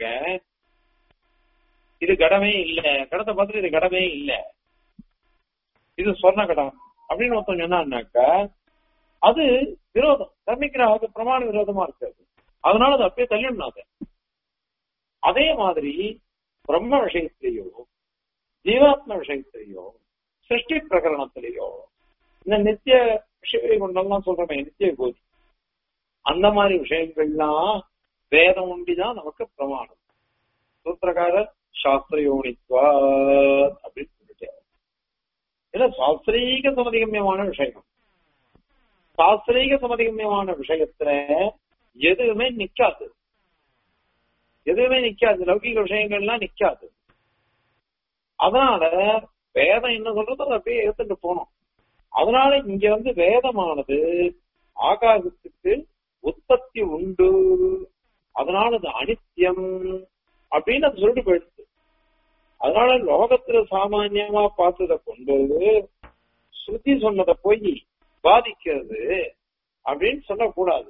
இது கடமே இல்ல கடத்தை பார்த்துட்டு இது கடமே இல்ல இது சொர்ண கடம் அப்படின்னு ஒருத்தன் சொன்னான்னாக்கா அது விரோதம் தர்மிக்கிற பிரமாண விரோதமா இருக்காது அதனால அது அப்படியே தள்ளிடணும் அதே மாதிரி பிரம்ம விஷயத்திலேயோ ஜீவாத்ம விஷயத்திலேயோ சிருஷ்டி பிரகரணத்திலேயோ இந்த நித்திய விஷய கொண்டெல்லாம் சொல்றோமே நித்திய கோதி அந்த மாதிரி விஷயங்கள்லாம் வேதம் ஒண்டிதான் நமக்கு பிரமாணம் சூத்திரக்கார சாஸ்திர யோனித்வா அப்படின்னு சொல்லிட்டாரு ஏன்னா சாஸ்திரீக சமதிகமியமான விஷயம் சாஸ்திரீக சமதிகமியமான விஷயத்துல எதுவுமே நிக்காது எதுவுமே நிக்காது லௌகிக விஷயங்கள்லாம் நிக்காது அதனால வேதம் என்ன சொல்றதோ அதை அப்படியே எடுத்துட்டு போனோம் அதனால இங்க வந்து வேதமானது ஆகாசத்துக்கு உற்பத்தி உண்டு அதனால அது அனித்தியம் அப்படின்னு அது சொல்லிட்டு போயிடுச்சு அதனால லோகத்துல சாமான்யமா பார்த்ததை கொண்டு ஸ்ருதி சொன்னதை போய் பாதிக்கிறது அப்படின்னு சொல்லக்கூடாது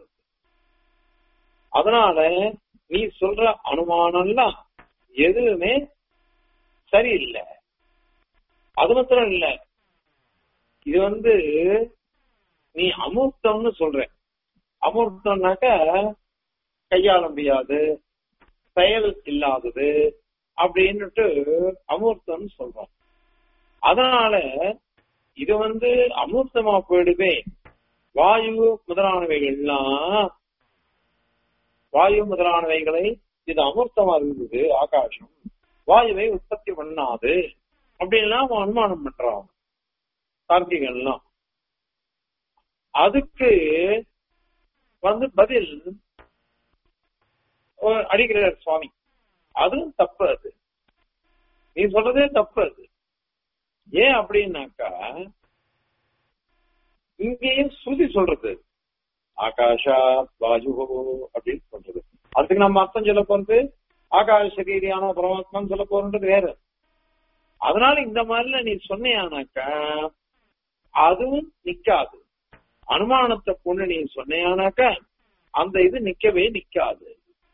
அதனால நீ சொல்ற அனுமானம்லாம் எதுவுமே சரியில்லை அது மாத்திரம் இல்ல இது வந்து நீ அமூர்த்தம்னு சொல்ற அமூர்த்தம்னாக்க கையாள முடியாது செயல் இல்லாதது அப்படின்னுட்டு அமூர்த்தம்னு சொல்றோம் அதனால இது வந்து அமூர்த்தமா போயிடுவே வாயு முதலானவைகள்லாம் வாயு முதலானவைகளை இது அமூர்த்தமா இருந்தது ஆகாசம் வாயுவை உற்பத்தி பண்ணாது அப்படின்லாம் அவன் அனுமானம் பண்றான் தார்க்கிகள்லாம் அதுக்கு வந்து பதில் அடிக்கிறார் சுவாமி அதுவும் தப்பு அது நீ சொல்றதே தப்பு அது ஏன் அப்படின்னாக்கா இங்கேயும் ஸ்ருதி சொல்றது ஆகாஷா வாயு அப்படின்னு சொல்றது அதுக்கு நம்ம அர்த்தம் சொல்ல போறது ஆகாஷ சரீரியான பரமாத்மான்னு சொல்ல போறது வேற அதனால இந்த மாதிரில நீ சொன்னியானாக்கா அதுவும் நிக்காது அனுமானத்தை கொண்டு நீ சொன்னியானாக்கா அந்த இது நிக்கவே நிக்காது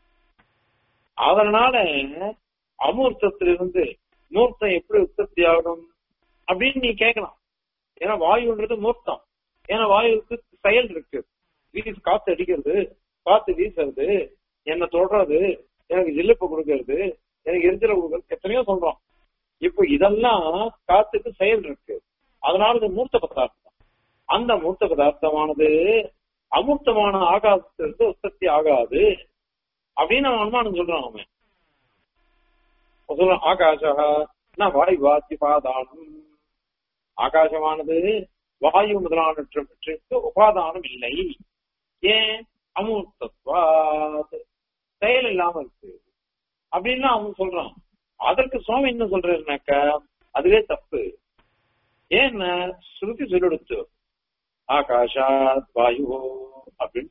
அதனால அமூர்த்தத்திலிருந்து மூர்த்தம் எப்படி உற்பத்தி ஆகும் அப்படின்னு நீ கேட்கலாம் ஏன்னா வாயுன்றது மூர்த்தம் ஏன்னா வாயுவுக்கு செயல் இருக்கு வீசு காத்து அடிக்கிறது காத்து வீசுறது என்ன தொடறது எனக்கு ஜில்லுப்பு கொடுக்கறது எனக்கு எரிச்சல கொடுக்கறது எத்தனையோ சொல்றோம் இப்போ இதெல்லாம் காத்துக்கு செயல் இருக்கு அதனால இது மூர்த்த பதார்த்தம் அந்த மூர்த்த பதார்த்தமானது அமூர்த்தமான ஆகாசத்திலிருந்து உற்பத்தி ஆகாது அப்படின்னு அவன் அனுமானம் சொல்றான் அவன் சொல்றான் ஆகாஷா நான் வாயு வாத்தி பாதானம் ஆகாசமானது வாயு முதலானவற்றுக்கு உபாதானம் இல்லை ஏன் அமூர்த்தத்வாத் செயல் இல்லாம இருக்கு அப்படின்னு அவன் சொல்றான் அதற்கு சுவாமி என்ன சொல்றாருனாக்கா அதுவே தப்பு ஏன்னா ஸ்ருதி சொல்லிடுத்து ஆகாஷாத் வாயு அப்படின்னு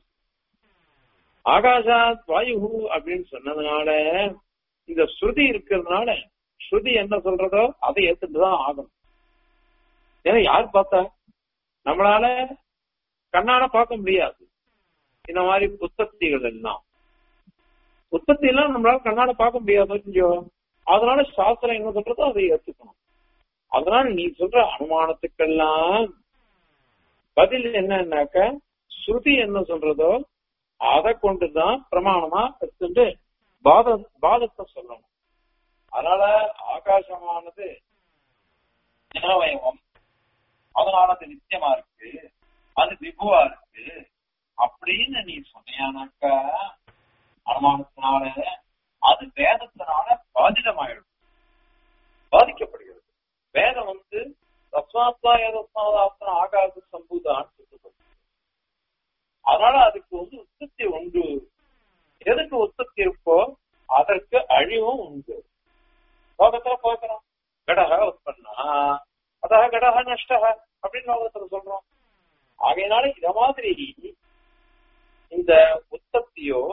ஆகாஷாத் வாயு அப்படின்னு சொன்னதுனால இந்த ஸ்ருதி இருக்கிறதுனால ஸ்ருதி என்ன சொல்றதோ அதை ஏத்துட்டுதான் ஆகணும் ஏன்னா யார் பார்த்தா நம்மளால கண்ணால பார்க்க முடியாது இந்த மாதிரி உற்பத்திகள் எல்லாம் உற்பத்தி எல்லாம் நம்மளால கண்ணால பார்க்க முடியாது கொஞ்சம் அதனால சாஸ்திரம் என்ன சொல்றதோ அதை ஏத்துக்கணும் அதனால நீ சொல்ற அனுமானத்துக்கெல்லாம் பதில் என்னன்னாக்க ஸ்ருதி என்ன சொல்றதோ அதை கொண்டுதான் பிரமாணமா எடுத்துட்டு பாத பாதத்தை சொல்லணும் அதனால ஆகாசமானது நிறவயவம் அதனால அது நித்தியமா இருக்கு அது விபுவா இருக்கு அப்படின்னு நீ சொன்னியானாக்கா அனுமானத்தினால அது வேதத்தினால பாதிதமாயிடும் பாதிக்கப்படுகிறது வேதம் வந்து தஸ்மாத்மா ஏதஸ்மாதாத்மா ஆகாச சம்பூதான்னு சொல்லப்படுது அதனால அதுக்கு வந்து உற்பத்தி உண்டு எதுக்கு உற்பத்தி இருக்கோ அதற்கு அழிவும் உண்டு லோகத்துல பார்க்கிறோம் கடக உற்பன்னா அதாக கடக நஷ்ட அப்படின்னு லோகத்துல சொல்றோம் ஆகையினால இத மாதிரி இந்த உற்பத்தியோ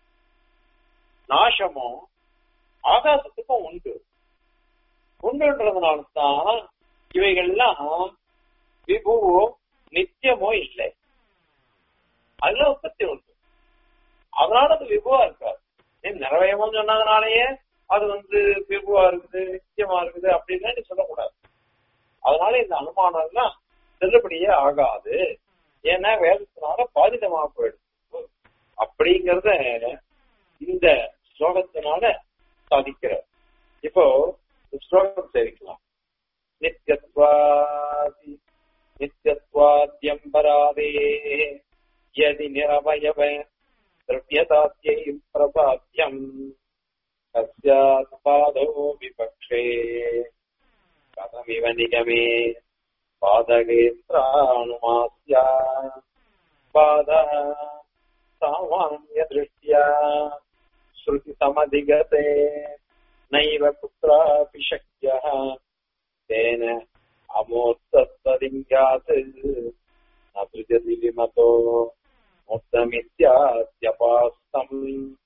நாசமோ ஆகாசத்துக்கும் உண்டு உண்டுன்றதுனால தான் இவைகள்லாம் விபுவோ நித்தியமோ இல்லை அதுல உற்பத்தி உண்டு அதனால அது விபுவா இருக்காது நிறைவேயமோ சொன்னதுனாலயே அது வந்து விபுவா இருக்குது நித்தியமா இருக்குது அப்படின்னு சொல்லக்கூடாது அதனால இந்த அனுமானம் எல்லாம் செல்லுபடியே ஆகாது ஏன்னா வேதத்தினால பாதிதமா போயிடுது அப்படிங்கறத இந்த ஸ்லோகத்தினால சாதிக்கிற இப்போ ஸ்லோகம் சேவிக்கலாம் நித்தியத்வாதி நித்தியத்வாத்ய பிரசாத்யம்பராதே யதி நிரவயவ திரவியதாத்யை பிரசாத்யம் तस्यात् पादो विपक्षे कथमिव निगमे पादगेत्रानुमास्या पादः सामान्यदृष्ट्या श्रुतिसमधिगते नैव कुत्रापि शक्यः तेन अमोत्तत्वदिङ्गात् न सृजति विमतो मुक्तमित्याद्यपास्तम्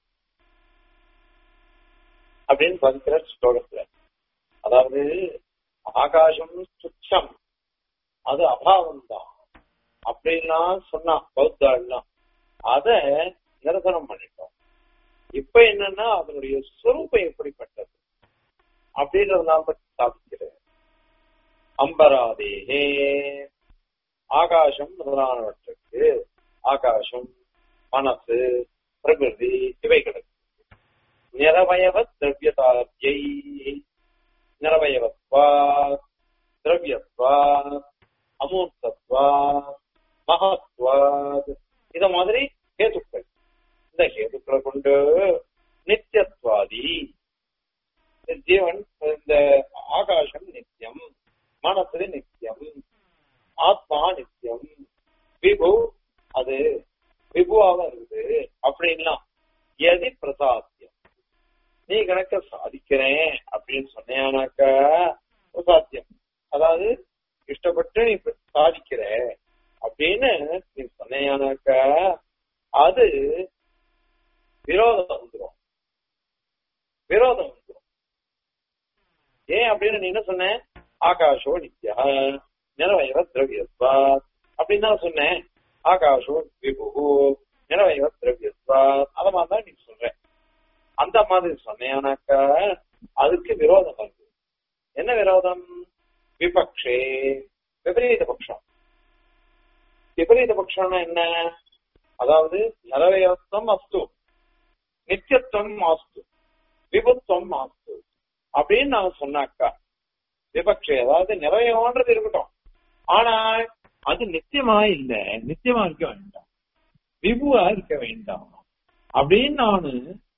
அப்படின்னு பதிக்கிற ஸ்லோகத்துல அதாவது ஆகாசம் சுச்சம் அது அபாவம் தான் அப்படின்லாம் சொன்னான் பௌத்தாள்லாம் அத நிரசனம் பண்ணிட்டோம் இப்ப என்னன்னா அதனுடைய சுரூபம் எப்படிப்பட்டது அப்படின்றத நான் பற்றி ஸ்தாபிக்கிறேன் அம்பராதேகே ஆகாசம் முதலானவற்றுக்கு ஆகாசம் மனசு பிரகிருதி இவைகளுக்கு நிரவயவ திரவியதாத்யை நிரவயவத்வா திரவியத்வா அமூர்த்தத்வா மகத்வாத் இத மாதிரி ஹேதுக்கள் இந்த ஹேதுக்களை கொண்டு நித்தியத்வாதி ஜீவன் இந்த ஆகாசம் நித்தியம் மனசு நித்தியம் ஆத்மா நித்தியம் விபு அது விபுவாக இருக்குது அப்படின்லாம் எதி பிரசாத்தியம் நீ கணக்க சாதிக்கிறேன் அப்படின்னு சொன்னேனாக்க சாத்தியம் அதாவது இஷ்டப்பட்டு நீ சாதிக்கிற அப்படின்னு நீ சொன்னேனாக்க அது விரோதம் வந்துடும் விரோதம் வந்துடும் ஏன் அப்படின்னு நீ என்ன சொன்ன ஆகாஷோ நித்யா நிறவயவ திரவியத்வா அப்படின்னு தான் சொன்னேன் ஆகாஷோ விபு நிறவயவ திரவியத்வா அத மாதிரி தான் நீ சொல்ற அந்த மாதிரி சொன்னேனாக்கா அதுக்கு விரோதம் வருது என்ன விரோதம் விபக்ஷே விபரீத பட்சம் விபரீத பட்சம்னா என்ன அதாவது நிறவயத்துவம் அஸ்து நித்தியத்துவம் ஆஸ்து விபத்துவம் ஆஸ்து அப்படின்னு நான் சொன்னாக்கா விபக்ஷே அதாவது நிறைவேறது இருக்கட்டும் ஆனா அது நித்தியமா இல்ல நித்தியமா இருக்க வேண்டாம் விபுவா இருக்க வேண்டாம் அப்படின்னு நானு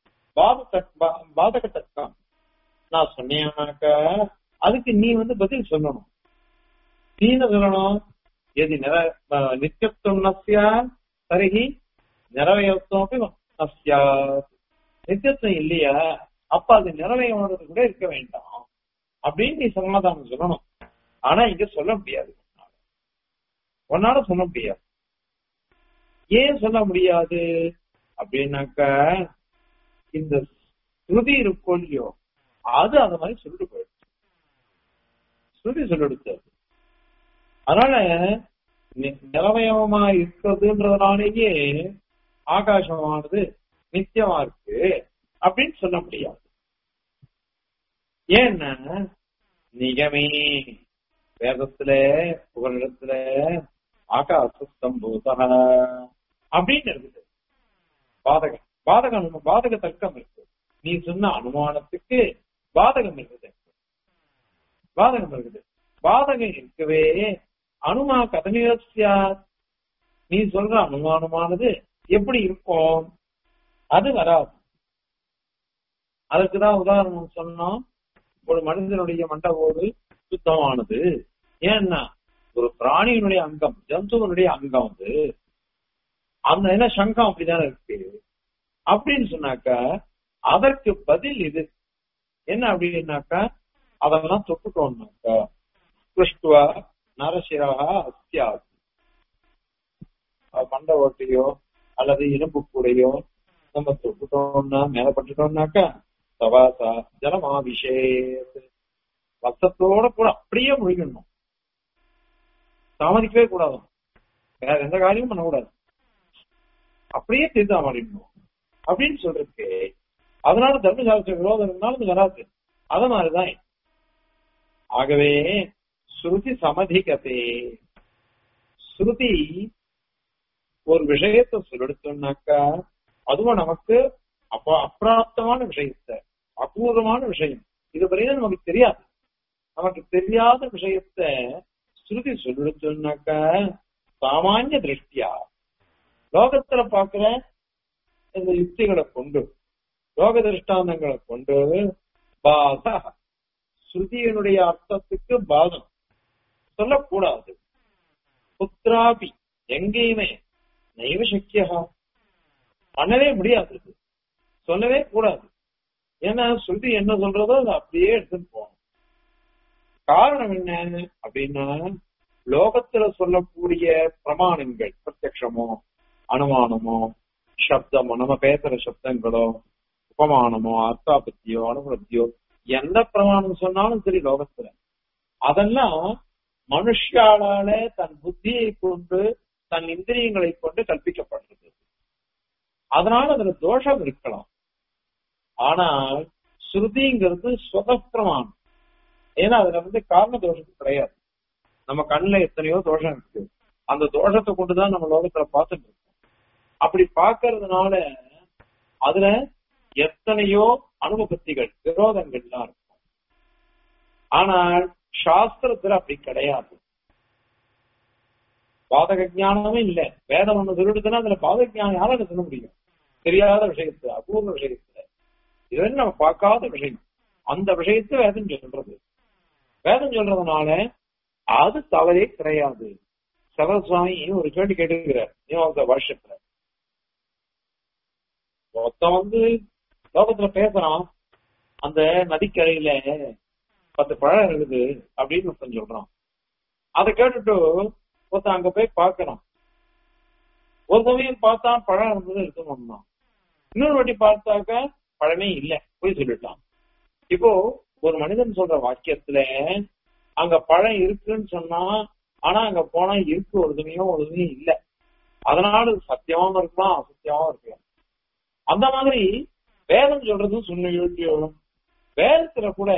பாதகத்தான் நான் சொன்னேனாக்கா அதுக்கு நீ வந்து பதில் சொல்லணும் நீ என்ன சொல்லணும் எது நிற நித்தியத்துவம் நசியா தருகி நிறவயத்துவம் நசியா நித்தியத்துவம் இல்லையா அப்ப அது நிறவயமானது கூட இருக்க வேண்டாம் அப்படின்னு நீ சமாதானம் சொல்லணும் ஆனா இங்க சொல்ல முடியாது உன்னால சொல்ல முடியாது ஏன் சொல்ல முடியாது அப்படின்னாக்கா இந்த ஸ்ருதி இருக்கும் இல்லையோ அது அந்த மாதிரி சொல்லிட்டு போயிடுச்சு ஸ்ருதி சொல்லிடுச்சு அதனால நிலவயமா இருக்கிறதுன்றதுனாலேயே ஆகாசமானது நித்தியமா இருக்கு அப்படின்னு சொல்ல முடியாது ஏன்னா நிகமே வேதத்துல புகழிடத்துல ஆகாச சம்பூத அப்படின்னு இருக்குது பாதகம் பாதக அனு பாதக தர்க்கம் இருக்கு நீ சொன்ன அனுமானத்துக்கு பாதகம் இருக்குது பாதகம் இருக்குது பாதகம் இருக்கவே அனுமா கதனியா நீ சொல்ற அனுமானமானது எப்படி இருக்கும் அது வராது அதுக்குதான் உதாரணம் சொன்னோம் ஒரு மனிதனுடைய மண்டபோடு சுத்தமானது ஏன்னா ஒரு பிராணியினுடைய அங்கம் ஜந்துவனுடைய அங்கம் வந்து அந்த என்ன சங்கம் அப்படிதானே இருக்கு அப்படின்னு சொன்னாக்கா அதற்கு பதில் இது என்ன அப்படின்னாக்கா அதெல்லாம் தொட்டுட்டோம்னாக்கா கிருஷ்டுவா நரசிராக அத்தியாது மண்ட ஓட்டையோ அல்லது இரும்பு கூடையோ நம்ம தொட்டுட்டோம்னா மேலப்பட்டுட்டோம்னாக்கா சவாசா ஜலமாபிஷேக் ரத்தத்தோட கூட அப்படியே முழுகணும் தாமதிக்கவே கூடாது வேற எந்த காரியமும் பண்ணக்கூடாது அப்படியே தீர்த்தா மாறிடணும் அப்படின்னு சொல்றதுக்கு அதனால தர்மசாஸ்திர விரோதம் இருந்தாலும் இது வராது அத மாதிரிதான் ஆகவே ஸ்ருதி சமதிகதே ஸ்ருதி ஒரு விஷயத்தை சொல்லெடுத்தோம்னாக்கா அதுவும் நமக்கு அப்ப அப்பிராப்தமான விஷயத்த அபூர்வமான விஷயம் இது வரையும் நமக்கு தெரியாது நமக்கு தெரியாத விஷயத்த ஸ்ருதி சொல்லெடுத்தோம்னாக்கா சாமானிய திருஷ்டியா லோகத்துல பாக்குற இந்த யுக்திகளை கொண்டு லோக திருஷ்டாந்தங்களை கொண்டு பாத ஸ்ருதியினுடைய அர்த்தத்துக்கு பாதம் சொல்லக்கூடாது புத்திராபி எங்கேயுமே நைவ சக்கியா பண்ணவே முடியாது இது. சொல்லவே கூடாது ஏன்னா ஸ்ருதி என்ன சொல்றதோ அதை அப்படியே எடுத்துட்டு போகணும் காரணம் என்ன அப்படின்னா லோகத்துல சொல்லக்கூடிய பிரமாணங்கள் பிரத்யக்ஷமோ அனுமானமோ சப்தமோ நம்ம பேசுற சப்தங்களோ உபமானமோ அர்த்தாபத்தியோ அனுபத்தியோ எந்த பிரமாணம் சொன்னாலும் சரி லோகத்துல அதெல்லாம் மனுஷாலால தன் புத்தியை கொண்டு தன் இந்திரியங்களை கொண்டு கற்பிக்கப்படுறது அதனால அதுல தோஷம் இருக்கலாம் ஆனால் ஸ்ருதிங்கிறது சுதப்பிரமாணம் ஏன்னா அதுல வந்து காரண தோஷம் கிடையாது நம்ம கண்ணுல எத்தனையோ தோஷம் இருக்கு அந்த தோஷத்தை கொண்டுதான் நம்ம லோகத்துல பார்த்துட்டு இருக்கோம் அப்படி பார்க்கறதுனால அதுல எத்தனையோ அனுபவத்திகள் விரோதங்கள்லாம் இருக்கும் ஆனால் சாஸ்திரத்துல அப்படி கிடையாது பாதக ஞானமே இல்ல வேதம் ஒண்ணு சொல்லிடுதுன்னா அதுல பாதக ஞானம் யாரால சொல்ல முடியும் தெரியாத விஷயத்துல அபூர்வ விஷயத்துல இது வந்து நம்ம பார்க்காத விஷயம் அந்த விஷயத்தை வேதம் சொல்றது வேதம் சொல்றதுனால அது தவறே கிடையாது சரஸ்வாமி ஒரு கேள்வி கேட்டுக்கிறார் நீங்க வருஷத்துல மொத்தம் வந்து லோகத்துல பேசுறான் அந்த நதிக்கரையில பத்து பழம் இருக்குது அப்படின்னு ஒருத்தன் சொல்றான் அதை கேட்டுட்டு ஒருத்தன் அங்க போய் பார்க்கறான் ஒரு சமயம் பார்த்தா பழம் இருந்தது இருக்கணும்னா இன்னொரு வாட்டி பார்த்தாக்க பழமே இல்ல போய் சொல்லிட்டான் இப்போ ஒரு மனிதன் சொல்ற வாக்கியத்துல அங்க பழம் இருக்குன்னு சொன்னா ஆனா அங்க போனா இருக்கு ஒரு சமயம் ஒரு சமயம் இல்ல அதனால இது சத்தியமாவும் இருக்கலாம் அசத்தியமாவும் இருக்கலாம் அந்த மாதிரி வேதம் சொல்றதும் சொன்ன யோகியம் வேதத்துல கூட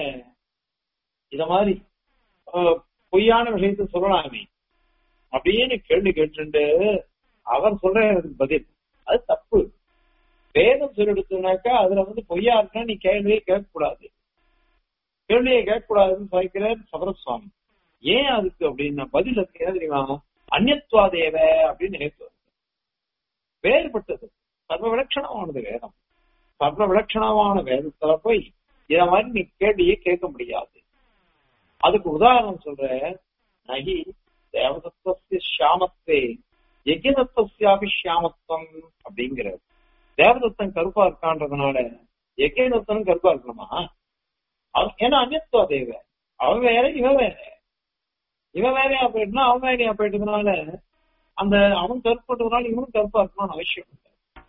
இத மாதிரி அஹ், பொய்யான விஷயத்த சொல்லலாமே அப்படின்னு கேள்வி கேட்டுட்டு அவர் சொல்ற எனக்கு பதில் அது தப்பு வேதம் சொல்லிடுச்சுனாக்கா அதுல வந்து பொய்யா இருக்குன்னா நீ கேள்வியே கேட்க கூடாது கேள்வியை கேட்க கூடாதுன்னு சொல்லிக்கிறார் சபரசுவாமி ஏன் அதுக்கு அப்படின்னா பதில் அதுக்கு என்ன தெரியுமா அந்நியத்வா தேவ அப்படின்னு நினைத்து வேறுபட்டது சர்வ விலட்சணமானது வேதம் சர்வ விலட்சணமான வேதத்துல போய் இத மாதிரி நீ கேள்வியே கேட்க முடியாது அதுக்கு உதாரணம் சொல்ற நகி தேவதத்துவ ஷியாமத்தே யஜ்யதத்துவசியாபி ஷியாமத்துவம் அப்படிங்கிறார் தேவதத்தன் கருப்பா இருக்கான்றதுனால யஜ்யதத்தனும் கருப்பா இருக்கணுமா அவன் ஏன்னா அந்நியத்துவ தேவ அவன் வேற இவன் வேற இவன் வேறையா போயிட்டுனா அவன் வேறையா போயிட்டதுனால அந்த அவன் கருப்பட்டதுனால இவனும் கருப்பா இருக்கணும்னு அவசியம் இல்லை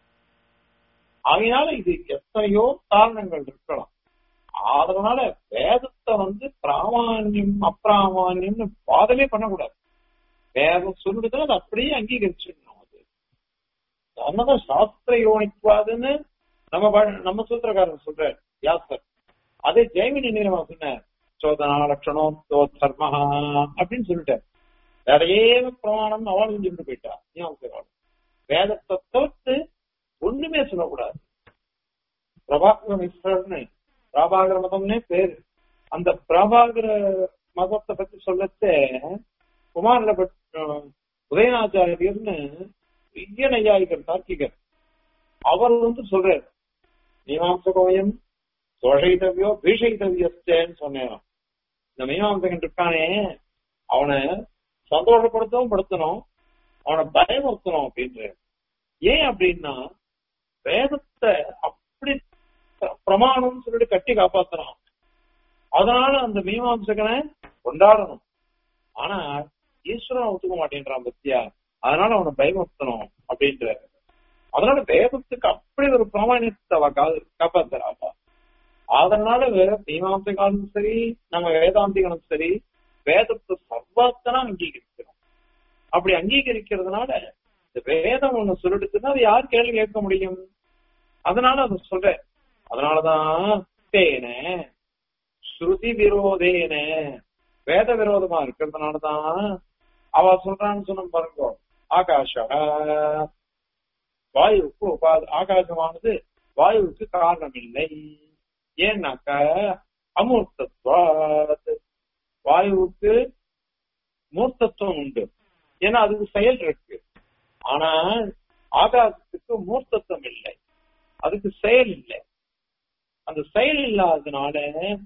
அதனால இது எத்தனையோ காரணங்கள் இருக்கலாம் அதனால வேதத்தை வந்து பிராமான்யம் அப்பிராமான்யம்னு வாதமே பண்ணக்கூடாது வேதம் சொல்லிடுதுன்னா அது அப்படியே அங்கீகரிச்சிடணும் அது அதனாலதான் சாஸ்திர யோனிக்குவாதுன்னு நம்ம வ- நம்ம சூத்திரக்காரன் சொல்றார் யாசர் அதே ஜெயமினி நீரமா சொன்னார் சோதனா லட்சணம் தோ தர்மஹா அப்படின்னு சொல்லிட்டார் வேற ஏவ பிரமாணம் அவளும் சொல்லிட்டு போயிட்டா ஞாபகம் வேதத்தை தவிர்த்து ஒண்ணுமே சொல்லக்கூடாது பிரபாகர மிஸ்ரர்னு பிரபாகர மதம்னே பேரு அந்த பிரபாகர மதத்தை பத்தி சொல்லச்சே குமாரில உதயநாச்சாரியர்னு பெரிய நையாயிகர் தார்க்கிகர் அவர் வந்து சொல்றாரு மீமாம்சகோயம் தோஷயித்தவியோ பீஷயித்தவியஸ்தேன்னு சொன்னேன் இந்த மீமாம்சகன் இருக்கானே அவனை சந்தோஷப்படுத்தவும் படுத்தணும் அவனை பயமுறுத்தணும் அப்படின்ற ஏன் அப்படின்னா வேதத்தை அப்படி பிரமாணம் சொல்லிட்டு கட்டி காப்பாத்துறான் அதனால அந்த மீமாம்சகனை கொண்டாடணும் ஆனா ஈஸ்வரன் ஒத்துக்க மாட்டேன்றான் பத்தியா அதனால அவனை பயமுறுத்தணும் அப்படின்ற அதனால வேதத்துக்கு அப்படி ஒரு பிராமணியத்தை அவ கா- காப்பாத்துறாப்பா அதனால வேற மீமாம்சகாலும் சரி நம்ம வேதாந்திகளும் சரி வேதத்தை சர்வாத்தனா அங்கீகரிக்கிறோம் அப்படி அங்கீகரிக்கிறதுனால இந்த வேதம் ஒண்ணு சொல்லிடுச்சுன்னா அது யார் கேள்வி கேட்க முடியும் அதனால அதை சொல்றேன் அதனாலதான் தேன ஸ்ருதி விரோதேன வேத விரோதமா இருக்கிறதுனாலதான் அவ சொல்றான்னு சொன்ன பாருங்க ஆகாஷ வாயுவுக்கு உபாத ஆகாசமானது வாயுவுக்கு காரணம் இல்லை ஏன்னாக்க அமூர்த்தத்வாத் வாயுவுக்கு மூர்த்தத்துவம் உண்டு ஏன்னா அதுக்கு செயல் இருக்கு ஆனா ஆகாசத்துக்கு மூர்த்தத்துவம் இல்லை அதுக்கு செயல் இல்லை அந்த செயல் இல்லாததுனால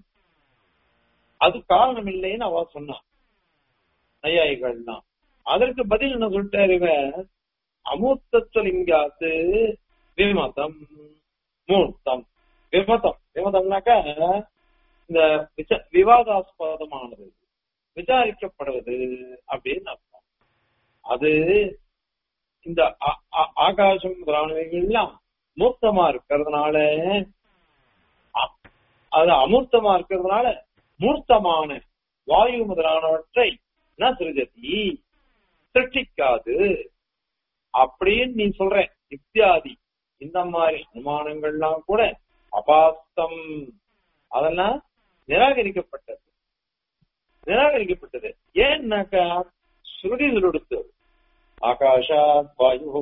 அது காரணம் இல்லைன்னு அவ சொன்னான் நையாயிகள்னா அதற்கு பதில் என்ன சொல்லிட்டாரு இவன் அமூர்த்தலிங்காத்து விமதம் மூர்த்தம் விமதம் விமதம்னாக்க இந்த விச- விவாதாஸ்பதமானது விசாரிக்கப்படுவது அப்படின்னு அர்த்தம் அது இந்த ஆ- ஆ- ஆகாசம் முதலானவைகள்லாம் மூர்த்தமா இருக்கிறதுனால அ- அது அமூர்த்தமா இருக்கிறதுனால மூர்த்தமான வாயு முதலானவற்றை ந சிருஜதி சிருஷ்டிக்காது அப்படின்னு நீ சொல்ற இத்தியாதி இந்த மாதிரி அனுமானங்கள்லாம் கூட அபாஸ்தம் அதெல்லாம் நிராகரிக்கப்பட்டது நிராகரிக்கப்பட்டது ஏன்னாக்கா ஸ்ருதி சொல்லுடுத்து ஆகாஷாத் வாயு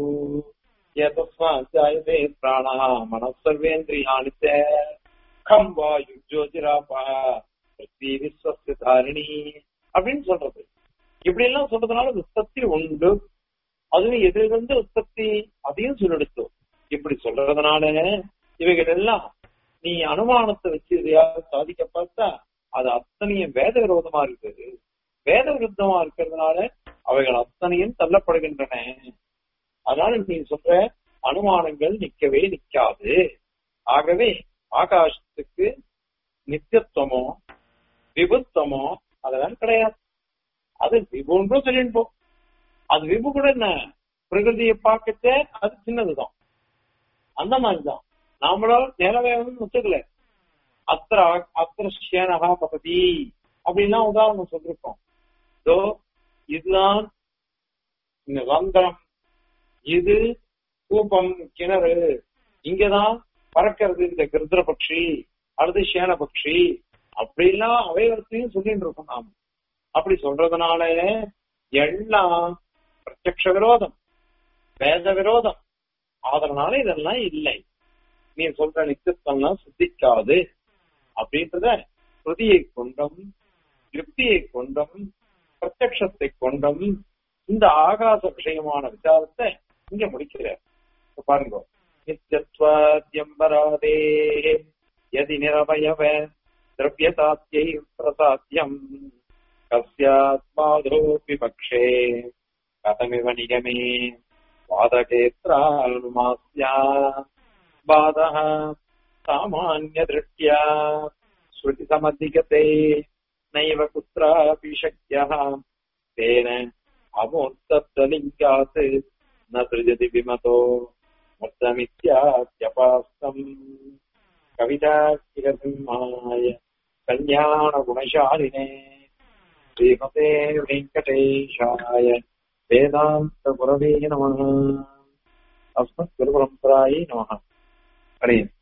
ஏதஸ்மாத் ஜாயதே பிராணா மனசர்வேந்திரியாணி ச கம் வாயு ஜோதிராபா பிருத்வி விஸ்வஸ்ய தாரிணி அப்படின்னு சொல்றது இப்படி எல்லாம் சொல்றதுனால உற்பத்தி உண்டு அதுவும் எதிலிருந்து உற்பத்தி அதையும் சொல்லெடுத்தோம் இப்படி சொல்றதுனால இவைகள் எல்லாம் நீ அனுமானத்தை வச்சு எதையாவது சாதிக்க பார்த்தா அது அத்தனையும் வேத விரோதமா இருக்குது வேத விருத்தமா இருக்கிறதுனால அவைகள் அத்தனையும் தள்ளப்படுகின்றன அதனால நீ சொல்ற அனுமானங்கள் நிக்கவே நிக்காது ஆகவே ஆகாசத்துக்கு நித்தியத்துவமோ விபுத்தமோ அதெல்லாம் கிடையாது அது விபுன்றும் சொல்லிட்டு போ அது விபு கூட என்ன பிரகிருதியை பார்க்கச்சே அது சின்னதுதான் அந்த மாதிரிதான் நாமளும் நிலவேகம் ஒத்துக்கல அத்திர அத்திர சேனகா பகதி அப்படின்லாம் உதாரணம் சொல்லிருக்கோம் இதோ இதுதான் இந்த ரந்திரம் இது கூப்பம் கிணறு இங்கதான் பறக்கிறது இந்த கிருத்ர பட்சி அல்லது சேன பட்சி அப்படிலாம் அவைவரத்தையும் சொல்லிட்டு இருக்கோம் நாம் அப்படி சொல்றதுனால எல்லாம் பிரத்யக்ஷ விரோதம் வேத விரோதம் அதனால இதெல்லாம் இல்லை நீ சொல்ற நித்தியத்தெல்லாம் சித்திக்காது அப்படின்றத ஸ்ருதியை கொண்டும் திருப்தியை கொண்டும் பிரத்யக்ஷத்தை கொண்டும் இந்த ஆகாச விஷயமான விசாரத்தை இங்க முடிக்கிறார் இப்ப பாருங்க நித்தியத்வாத்யம்பராதே யதி நிரவயவ திரவியதாத்தியை பிரசாத்தியம் கஸ்யாத்மாதோபி பக்ஷே கதமிவ நிகமே வாதகேத்ரானுமாஸ்யா பாதः सामान्यदृष्ट्या श्रुतिसमधिगते नैव कुत्रापि शक्यः तेन अमूर्तत्वलिङ्गात् न सृजति विमतो मूर्तमित्याद्यपास्तम् कवितार्किकसिंहाय कल्याणगुणशालिने श्रीमते वेङ्कटेशाय वेदान्तगुरवे नमः अस्मत्गुरुपरम्परायै नमः हरे